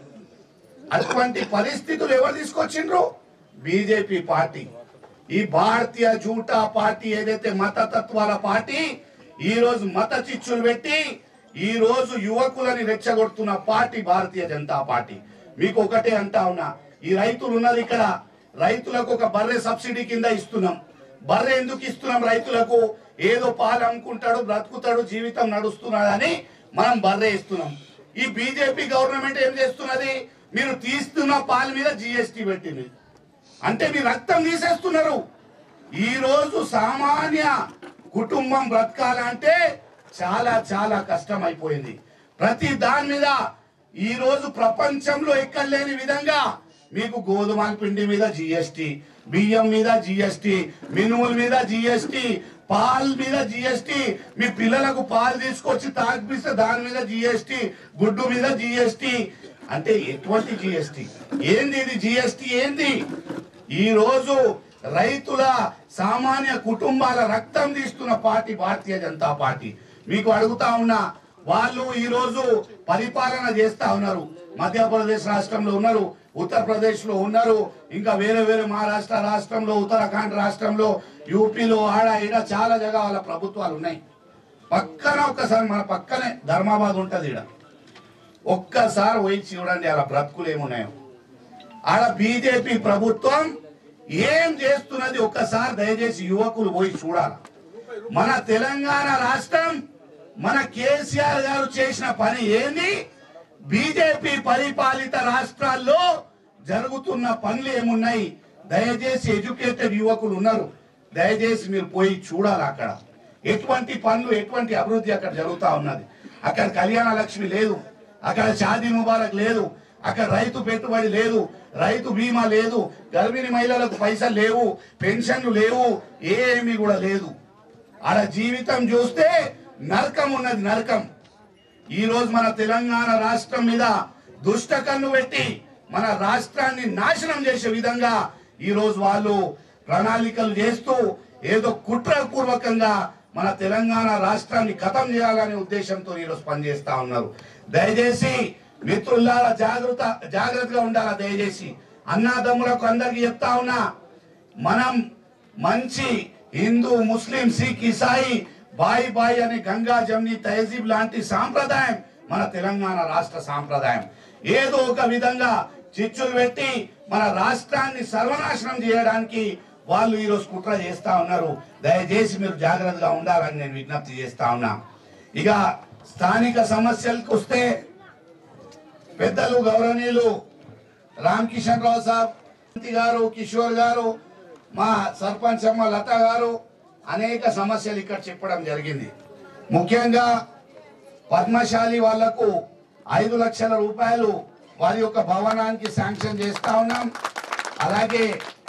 అటువంటి పరిస్థితులు ఎవరు తీసుకొచ్చిండ్రు బీజేపీ పార్టీ ఈ భారతీయ జూటా పార్టీ ఏదైతే మతతత్వాల పార్టీ ఈ రోజు మత చిచ్చులు పెట్టి ఈ రోజు యువకులని రెచ్చగొడుతున్న పార్టీ భారతీయ జనతా పార్టీ మీకు ఒకటే అంటా ఉన్నా ఈ రైతులు ఉన్నది ఇక్కడ రైతులకు ఒక బర్రె సబ్సిడీ కింద ఇస్తున్నాం బర్రె ఎందుకు ఇస్తున్నాం రైతులకు ఏదో పాలు అమ్ముకుంటాడు బ్రతుకుతాడు జీవితం నడుస్తున్నాడని మనం బర్రె ఇస్తున్నాం ఈ బీజేపీ గవర్నమెంట్ ఏం చేస్తున్నది మీరు తీస్తున్న పాల మీద జిఎస్టీ పెట్టింది అంటే మీ రక్తం తీసేస్తున్నారు ఈ రోజు సామాన్య కుటుంబం బ్రతకాలంటే చాలా చాలా కష్టం అయిపోయింది ప్రతి దాని మీద ఈ రోజు ప్రపంచంలో ఎక్కడ లేని విధంగా మీకు గోధుమల పిండి మీద జిఎస్టి బియ్యం మీద జిఎస్టి మినుముల మీద జిఎస్టి పాల్ మీద జిఎస్టి మీ పిల్లలకు పాలు తీసుకొచ్చి తాగిపిస్తే దాని మీద జిఎస్టి గుడ్డు మీద జిఎస్టి అంటే ఎటువంటి జిఎస్టి ఏంది ఇది జిఎస్టి ఏంది ఈ రోజు రైతుల సామాన్య కుటుంబాల రక్తం తీస్తున్న పార్టీ భారతీయ జనతా పార్టీ మీకు అడుగుతా ఉన్నా వాళ్ళు ఈ రోజు పరిపాలన చేస్తా ఉన్నారు మధ్యప్రదేశ్ రాష్ట్రంలో ఉన్నారు ఉత్తరప్రదేశ్ లో ఉన్నారు ఇంకా వేరే వేరే మహారాష్ట్ర రాష్ట్రంలో ఉత్తరాఖండ్ రాష్ట్రంలో యూపీలో ఆడ ఈడ చాలా జగ వాళ్ళ ప్రభుత్వాలు ఉన్నాయి పక్కన ఒక్కసారి మన పక్కనే ధర్మాబాద్ ఉంటది ఈడ ఒక్కసారి పోయి చూడండి అలా బ్రతుకులు ఏమున్నాయో ఆడ బీజేపీ ప్రభుత్వం ఏం చేస్తున్నది ఒక్కసారి దయచేసి యువకులు పోయి చూడాలి మన తెలంగాణ రాష్ట్రం మన కేసీఆర్ గారు చేసిన పని ఏంది బీజేపీ పరిపాలిత రాష్ట్రాల్లో జరుగుతున్న పనులు ఏమున్నాయి దయచేసి ఎడ్యుకేటెడ్ యువకులు ఉన్నారు దయచేసి మీరు పోయి చూడాలి అక్కడ ఎటువంటి పనులు ఎటువంటి అభివృద్ధి అక్కడ జరుగుతా ఉన్నది అక్కడ కళ్యాణ లక్ష్మి లేదు అక్కడ షాదీ ముబారక్ లేదు అక్కడ రైతు పెట్టుబడి లేదు రైతు బీమా లేదు గర్భిణీ మహిళలకు పైసలు లేవు పెన్షన్లు లేవు ఏమీ కూడా లేదు ఆడ జీవితం చూస్తే నరకం ఉన్నది నరకం ఈ రోజు మన తెలంగాణ రాష్ట్రం మీద దుష్ట కన్ను పెట్టి మన రాష్ట్రాన్ని నాశనం చేసే విధంగా ఈ రోజు వాళ్ళు ప్రణాళికలు చేస్తూ ఏదో కుట్రపూర్వకంగా మన తెలంగాణ రాష్ట్రాన్ని ఖతం చేయాలనే ఉద్దేశంతో ఈరోజు పనిచేస్తా ఉన్నారు దయచేసి మిత్రులారా జాగ్రత్త జాగ్రత్తగా ఉండాలా దయచేసి అన్నాదమ్ములకు అందరికి చెప్తా ఉన్నా మనం మంచి హిందూ ముస్లిం సిక్ ఇసాయి బాయి బాయి అనే గంగా జమ్ని తహజీబ్ లాంటి సాంప్రదాయం మన తెలంగాణ రాష్ట్ర సాంప్రదాయం ఏదో ఒక విధంగా చిచ్చులు పెట్టి మన రాష్ట్రాన్ని సర్వనాశనం చేయడానికి వాళ్ళు ఈరోజు కుట్ర చేస్తా ఉన్నారు దయచేసి మీరు జాగ్రత్తగా ఉండాలని నేను విజ్ఞప్తి చేస్తా ఉన్నా ఇక స్థానిక సమస్యలకు వస్తే పెద్దలు గౌరవనీయులు రామ్ కిషన్ రావు సాబ్ శాంతి గారు కిషోర్ గారు మా సర్పంచ్ అమ్మ లత గారు అనేక సమస్యలు ఇక్కడ చెప్పడం జరిగింది ముఖ్యంగా పద్మశాలి వాళ్లకు ఐదు లక్షల రూపాయలు వారి యొక్క భవనానికి శాంక్షన్ చేస్తా ఉన్నాం అలాగే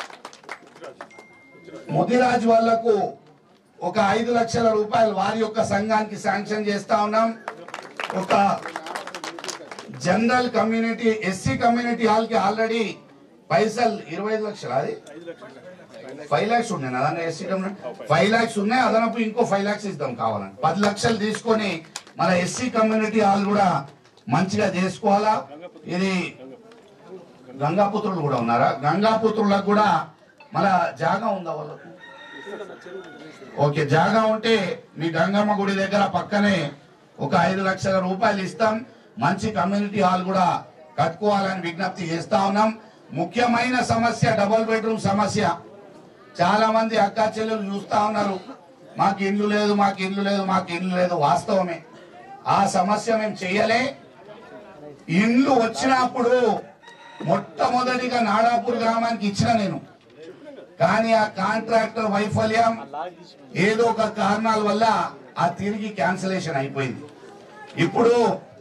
ముదిరాజ్ వాళ్లకు ఒక ఐదు లక్షల రూపాయలు వారి యొక్క సంఘానికి శాంక్షన్ చేస్తా ఉన్నాం ఒక general community SC community hall కి ఆల్రెడీ పైసలు ఇరవై ఐదు లక్షలు అది ఫైవ్ లాక్స్ ఉన్నాయి అదన ఎస్సీ కమ్యూనిటీ ఫైవ్ లాక్స్ ఉన్నాయి అదనపు ఇంకో ఫైవ్ లాక్స్ ఇద్దాం కావాలని పది లక్షలు తీసుకొని మన ఎస్సీ కమ్యూనిటీ హాల్ కూడా మంచిగా చేసుకోవాలా ఇది గంగాపుత్రులు కూడా ఉన్నారా గంగాపుత్రులకు కూడా మన జాగా ఉందా వాళ్ళకు ఓకే జాగా ఉంటే మీ గంగమ్మ గుడి దగ్గర పక్కనే ఒక ఐదు లక్షల రూపాయలు ఇస్తాం మంచి కమ్యూనిటీ హాల్ కూడా కట్టుకోవాలని విజ్ఞప్తి చేస్తా ఉన్నాం ముఖ్యమైన సమస్య డబుల్ బెడ్రూమ్ సమస్య చాలా మంది అక్కా చెల్లెలు చూస్తా ఉన్నారు మాకు ఇల్లు లేదు మాకు ఇల్లు లేదు మాకు ఇల్లు లేదు వాస్తవమే ఆ సమస్య మేము చెయ్యలే ఇండ్లు వచ్చినప్పుడు మొట్టమొదటిగా నాడాపూర్ గ్రామానికి ఇచ్చిన నేను కానీ ఆ కాంట్రాక్టర్ వైఫల్యం ఏదో ఒక కారణాల వల్ల ఆ తిరిగి క్యాన్సిలేషన్ అయిపోయింది ఇప్పుడు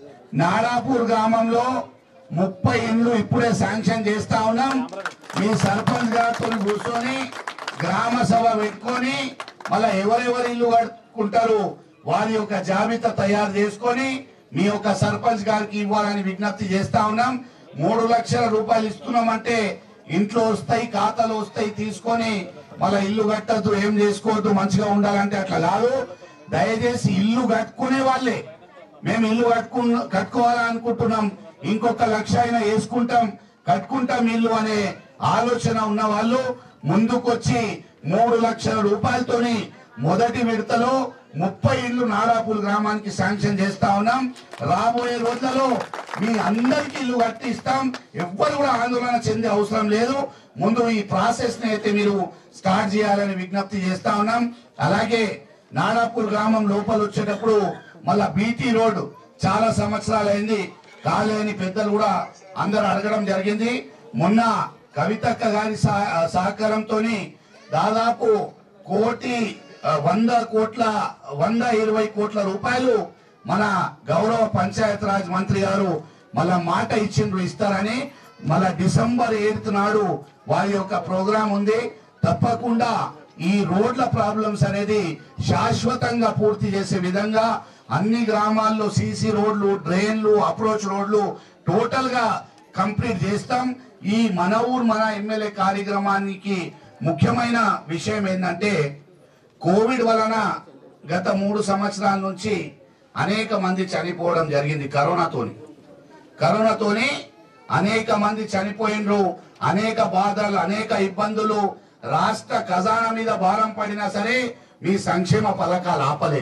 నాడాపూర్ గ్రామంలో ముప్పై ఇండ్లు ఇప్పుడే శాంక్షన్ చేస్తా ఉన్నాం మీ సర్పంచ్ గారితో కూర్చొని గ్రామ సభ పెట్టుకొని మళ్ళా ఎవరెవరు ఇల్లు కట్టుకుంటారు వారి యొక్క జాబితా తయారు చేసుకొని మీ యొక్క సర్పంచ్ గారికి ఇవ్వాలని విజ్ఞప్తి చేస్తా ఉన్నాం మూడు లక్షల రూపాయలు ఇస్తున్నామంటే ఇంట్లో వస్తాయి ఖాతాలు వస్తాయి తీసుకొని మళ్ళీ ఇల్లు కట్టద్దు ఏం చేసుకోవద్దు మంచిగా ఉండాలంటే అట్లా కాదు దయచేసి ఇల్లు కట్టుకునే వాళ్ళే మేము ఇల్లు కట్టుకు కట్టుకోవాలనుకుంటున్నాం ఇంకొక లక్ష అయినా వేసుకుంటాం కట్టుకుంటాం ఇల్లు అనే ఆలోచన ఉన్న వాళ్ళు ముందుకొచ్చి మూడు లక్షల రూపాయలతోని మొదటి విడతలో ముప్పై ఇల్లు నాడాపూల్ గ్రామానికి శాంక్షన్ చేస్తా ఉన్నాం రాబోయే రోజులలో మీ అందరికి ఇల్లు కట్టిస్తాం ఎవ్వరు కూడా ఆందోళన చెందే అవసరం లేదు ముందు ఈ ప్రాసెస్ ని అయితే మీరు స్టార్ట్ చేయాలని విజ్ఞప్తి చేస్తా ఉన్నాం అలాగే నాడాపూర్ గ్రామం లోపల వచ్చేటప్పుడు మళ్ళా బీటీ రోడ్ చాలా సంవత్సరాలైంది కాలేని పెద్దలు కూడా అందరు అడగడం జరిగింది మొన్న కవితక్క గారి సహ- సహకారంతోని దాదాపు కోటి ఆ, వంద కోట్ల వంద ఇరవై కోట్ల రూపాయలు మన గౌరవ పంచాయత్ రాజ్ మంత్రి గారు మళ్ళా మాట ఇచ్చిండ్రు ఇస్తారని మళ్ళా డిసెంబర్ ఎయిత్ నాడు వారి యొక్క ప్రోగ్రాం ఉంది తప్పకుండా ఈ రోడ్ల ప్రాబ్లమ్స్ అనేది శాశ్వతంగా పూర్తి చేసే విధంగా అన్ని గ్రామాల్లో సీసీ రోడ్లు డ్రైన్లు అప్రోచ్ రోడ్లు టోటల్ గా కంప్లీట్ చేస్తాం ఈ మన ఊరు మన ఎమ్మెల్యే కార్యక్రమానికి ముఖ్యమైన విషయం ఏంటంటే కోవిడ్ వలన గత మూడు సంవత్సరాల నుంచి అనేక మంది చనిపోవడం జరిగింది కరోనాతోని కరోనాతోని అనేక మంది చనిపోయిండ్రు అనేక బాధలు అనేక ఇబ్బందులు రాష్ట్ర ఖజానా మీద భారం పడినా సరే మీ సంక్షేమ పథకాలు ఆపలే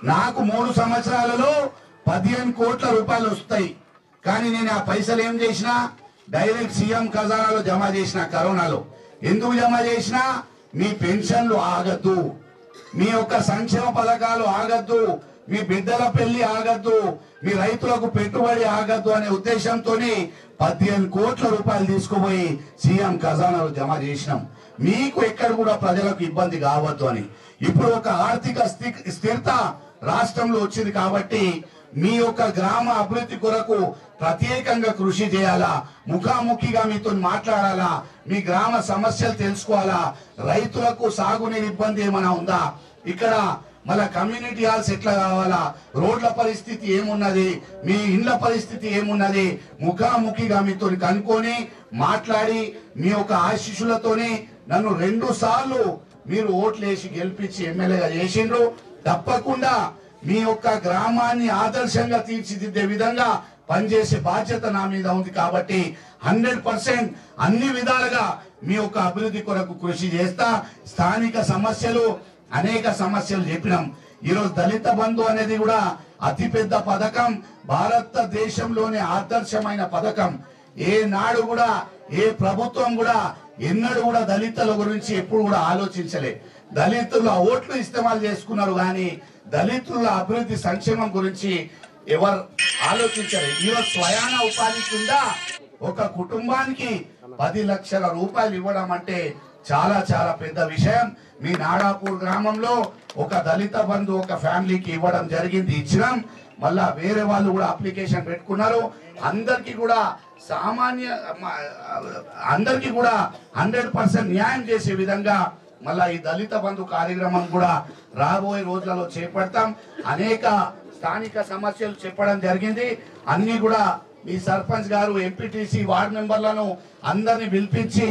నాకు మూడు సంవత్సరాలలో పదిహేను కోట్ల రూపాయలు వస్తాయి కానీ నేను ఆ పైసలు ఏం చేసినా డైరెక్ట్ సీఎం ఖజానాలో జమ చేసిన కరోనాలో ఎందుకు జమ చేసినా మీ పెన్షన్లు ఆగద్దు మీ యొక్క సంక్షేమ పథకాలు ఆగద్దు మీ బిడ్డల పెళ్లి ఆగద్దు మీ రైతులకు పెట్టుబడి ఆగద్దు అనే ఉద్దేశంతో పదిహేను కోట్ల రూపాయలు తీసుకుపోయి సీఎం ఖజానాలో జమ చేసినాం మీకు ఎక్కడ కూడా ప్రజలకు ఇబ్బంది కావద్దు అని ఇప్పుడు ఒక ఆర్థిక స్థి- స్థిరత రాష్ట్రంలో వచ్చింది కాబట్టి మీ యొక్క గ్రామ అభివృద్ధి కొరకు ప్రత్యేకంగా కృషి చేయాలా ముఖాముఖిగా మీతో మాట్లాడాలా మీ గ్రామ సమస్యలు తెలుసుకోవాలా రైతులకు సాగునీరు ఇబ్బంది ఏమైనా ఉందా ఇక్కడ మళ్ళా కమ్యూనిటీ హాల్స్ ఎట్లా కావాలా రోడ్ల పరిస్థితి ఏమున్నది మీ ఇండ్ల పరిస్థితి ఏమున్నది ముఖాముఖిగా మీతో కనుక్కొని మాట్లాడి మీ యొక్క ఆశీస్సులతోని నన్ను రెండు సార్లు మీరు ఓట్లేసి గెలిపించి ఎమ్మెల్యేగా చేసిండ్రు తప్పకుండా మీ యొక్క గ్రామాన్ని ఆదర్శంగా తీర్చిదిద్దే విధంగా పనిచేసే బాధ్యత నా మీద ఉంది కాబట్టి హండ్రెడ్ పర్సెంట్ అన్ని విధాలుగా మీ యొక్క అభివృద్ధి కొరకు కృషి చేస్తా స్థానిక సమస్యలు అనేక సమస్యలు చెప్పినాం ఈరోజు దళిత బంధు అనేది కూడా అతిపెద్ద పథకం భారతదేశంలోనే ఆదర్శమైన పథకం ఏ నాడు కూడా ఏ ప్రభుత్వం కూడా ఎన్నడూ కూడా దళితుల గురించి ఎప్పుడు కూడా ఆలోచించలే దళితుల ఓట్లు ఇస్తమాలు చేసుకున్నారు కానీ దళితుల అభివృద్ధి సంక్షేమం గురించి ఎవరు ఆలోచించరు ఈరోజు స్వయాన ఉపాధి కింద ఒక కుటుంబానికి పది లక్షల రూపాయలు ఇవ్వడం అంటే చాలా చాలా పెద్ద విషయం మీ నాడాపూర్ గ్రామంలో ఒక దళిత బంధు ఒక ఫ్యామిలీకి ఇవ్వడం జరిగింది ఇచ్చినాం మళ్ళా వేరే వాళ్ళు కూడా అప్లికేషన్ పెట్టుకున్నారు అందరికీ కూడా సామాన్య మ- అందరికీ కూడా హండ్రెడ్ పర్సెంట్ న్యాయం చేసే విధంగా మళ్ళా ఈ దళిత బంధు కార్యక్రమం కూడా రాబోయే రోజులలో చేపడతాం అనేక స్థానిక సమస్యలు చెప్పడం జరిగింది అన్ని కూడా మీ సర్పంచ్ గారు ఎంపీటీసీ వార్డు మెంబర్లను అందరిని పిలిపించి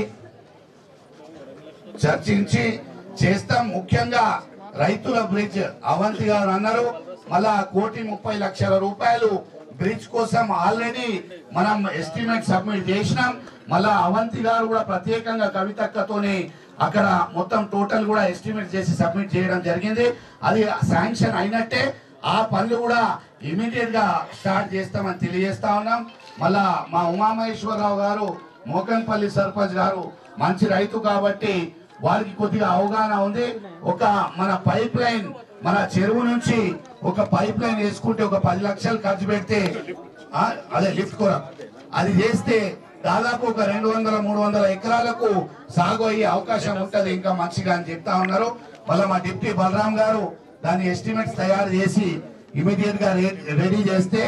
చర్చించి చేస్తాం ముఖ్యంగా రైతుల బ్రిడ్జ్ అవంతి గారు అన్నారు మళ్ళా కోటి ముప్పై లక్షల రూపాయలు బ్రిడ్జ్ కోసం ఆల్రెడీ మనం ఎస్టిమేట్ సబ్మిట్ చేసినాం మళ్ళా అవంతి గారు కూడా ప్రత్యేకంగా కవితక్కతోని అక్కడ మొత్తం టోటల్ కూడా ఎస్టిమేట్ చేసి సబ్మిట్ చేయడం జరిగింది అది శాంక్షన్ అయినట్టే ఆ పనులు కూడా ఇమీడియట్ గా స్టార్ట్ చేస్తామని తెలియజేస్తా ఉన్నాం మళ్ళా మా ఉమామహేశ్వరరావు గారు మోకన్పల్లి సర్పంచ్ గారు మంచి రైతు కాబట్టి వారికి కొద్దిగా అవగాహన ఉంది ఒక మన పైప్ లైన్ మన చెరువు నుంచి ఒక పైప్ లైన్ వేసుకుంటే ఒక పది లక్షలు ఖర్చు పెడితే ఆ, అదే లిఫ్ట్ కూడా అది చేస్తే దాదాపు ఒక రెండు వందల మూడు వందల ఎకరాలకు సాగు అయ్యే అవకాశం ఉంటది ఇంకా మంచిగా అని చెప్తా ఉన్నారు మళ్ళీ మా డిప్యూటీ బలరాం గారు దాని ఎస్టిమేట్స్ తయారు చేసి ఇమీడియట్ గా రెడీ చేస్తే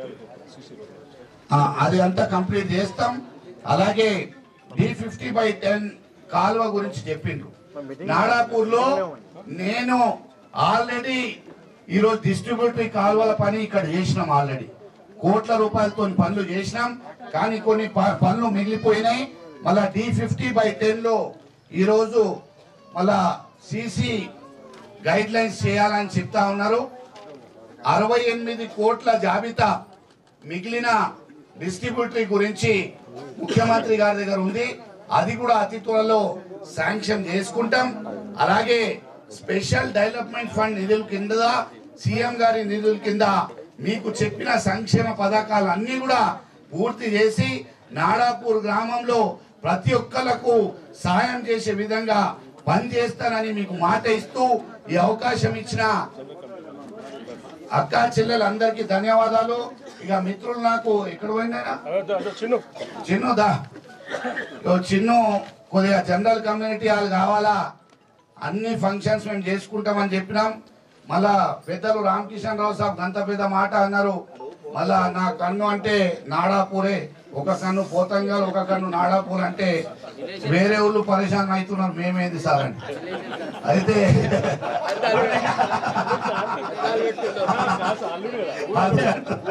ఆ, అది అంతా కంప్లీట్ చేస్తాం అలాగే డి ఫిఫ్టీ బై టెన్ కాలువ గురించి చెప్పిండ్రు నాడాపూర్ లో నేను ఆల్రెడీ ఈరోజు డిస్ట్రిబ్యూటరీ కాలువల పని ఇక్కడ చేసినాం ఆల్రెడీ కోట్ల రూపాయలతో పనులు చేసినాం కానీ కొన్ని ప- పనులు మిగిలిపోయినాయి మళ్ళా డి ఫిఫ్టీ బై టెన్ లో ఈరోజు మళ్ళా సిసి గైడ్ లైన్స్ చేయాలని చెప్తా ఉన్నారు అరవై ఎనిమిది కోట్ల జాబితా మిగిలిన డిస్ట్రిబ్యూటరీ గురించి ముఖ్యమంత్రి గారి దగ్గర ఉంది అది కూడా అతి త్వరలో శాంక్షన్ చేసుకుంటాం అలాగే స్పెషల్ డెవలప్మెంట్ ఫండ్ నిధుల కింద సీఎం గారి నిధుల కింద మీకు చెప్పిన సంక్షేమ పథకాలు అన్ని కూడా పూర్తి చేసి నాడాపూర్ గ్రామంలో ప్రతి ఒక్కలకు సాయం చేసే విధంగా పనిచేస్తానని మీకు మాట ఇస్తూ ఈ అవకాశం ఇచ్చిన అక్క చెల్లెలందరికీ ధన్యవాదాలు ఇక మిత్రులు నాకు ఎక్కడ పోయినా చిన్ను దా ఓ చిన్ను కొద్దిగా జనరల్ కమ్యూనిటీ వాళ్ళు కావాలా అన్ని ఫంక్షన్స్ మేము చేసుకుంటామని చెప్పినాం మళ్ళా పెద్దలు రామకిషన్ రావు సాబ్ గంత పెద్ద మాట అన్నారు మళ్ళా నా కన్ను అంటే నాడాపూరే ఒక కన్ను పోతంగల్ ఒక కన్ను నాడాపూర్ అంటే వేరే ఊళ్ళు పరిశాన్ అవుతున్నారు మేమేంది సార్ అని అయితే అదే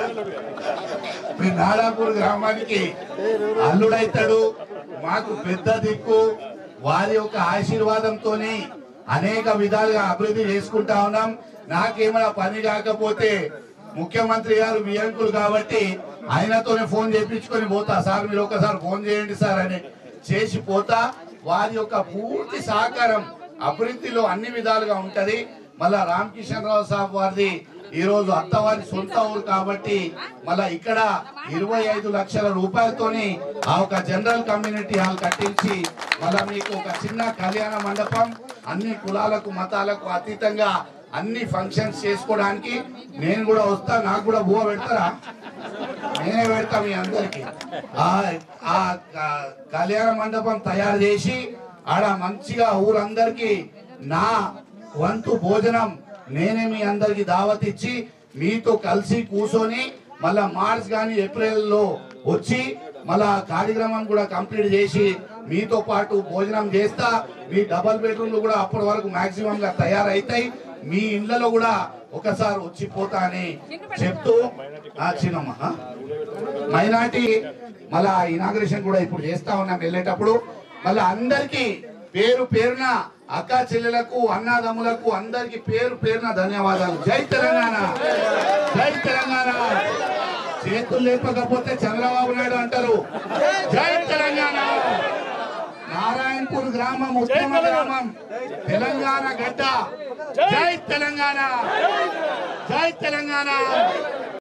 మీ నాడాపూర్ గ్రామానికి అల్లుడైతాడు మాకు పెద్ద దిక్కు వారి యొక్క ఆశీర్వాదంతోనే అనేక విధాలుగా అభివృద్ధి చేసుకుంటా ఉన్నాం నాకేమైనా పని కాకపోతే ముఖ్యమంత్రి గారు వియంకులు కాబట్టి ఆయనతోనే ఫోన్ చేయించుకొని పోతా సార్ మీరు ఒకసారి ఫోన్ చేయండి సార్ అని చేసి పోతా వారి యొక్క పూర్తి సహకారం అభివృద్ధిలో అన్ని విధాలుగా ఉంటది మళ్ళా రామకిషన్ రావు సాబ్ వారిది ఈ రోజు అత్తవారి సొంత ఊరు కాబట్టి మళ్ళా ఇక్కడ ఇరవై ఐదు లక్షల రూపాయలతోని ఆ ఒక జనరల్ కమ్యూనిటీ హాల్ కట్టించి మళ్ళా మీకు ఒక చిన్న కళ్యాణ మండపం అన్ని కులాలకు మతాలకు అతీతంగా అన్ని ఫంక్షన్స్ చేసుకోవడానికి నేను కూడా వస్తా నాకు కూడా బువ పెడతారా నేనే పెడతా మీ అందరికి ఆ ఆ క- కళ్యాణ మండపం తయారు చేసి ఆడ మంచిగా ఊరందరికి నా వంతు భోజనం నేనే మీ అందరికి దావత్ ఇచ్చి మీతో కలిసి కూర్చొని మళ్ళా మార్చ్ కానీ ఏప్రిల్ లో వచ్చి మళ్ళా కార్యక్రమం కూడా కంప్లీట్ చేసి మీతో పాటు భోజనం చేస్తా మీ డబల్ బెడ్రూమ్లు కూడా అప్పటి వరకు మాక్సిమం గా తయారైతాయి మీ ఇళ్లలో కూడా ఒకసారి వచ్చిపోతా అని చెప్తూ ఆ చిన్నమ్మ ఆ? మైనార్టీ మళ్ళా ఇనాగ్రేషన్ కూడా ఇప్పుడు చేస్తా ఉన్నాం వెళ్ళేటప్పుడు మళ్ళా అందరికి పేరు పేరున అక్క చెల్లెలకు అన్నదమ్ములకు అందరికి పేరు పేరున ధన్యవాదాలు జై తెలంగాణ జై తెలంగాణ చేతులు లేపకపోతే చంద్రబాబు నాయుడు అంటారు జై తెలంగాణ నారాయణపూర్ గ్రామం ఉత్తమ గ్రామం తెలంగాణ గడ్డ జై తెలంగాణ జై తెలంగాణ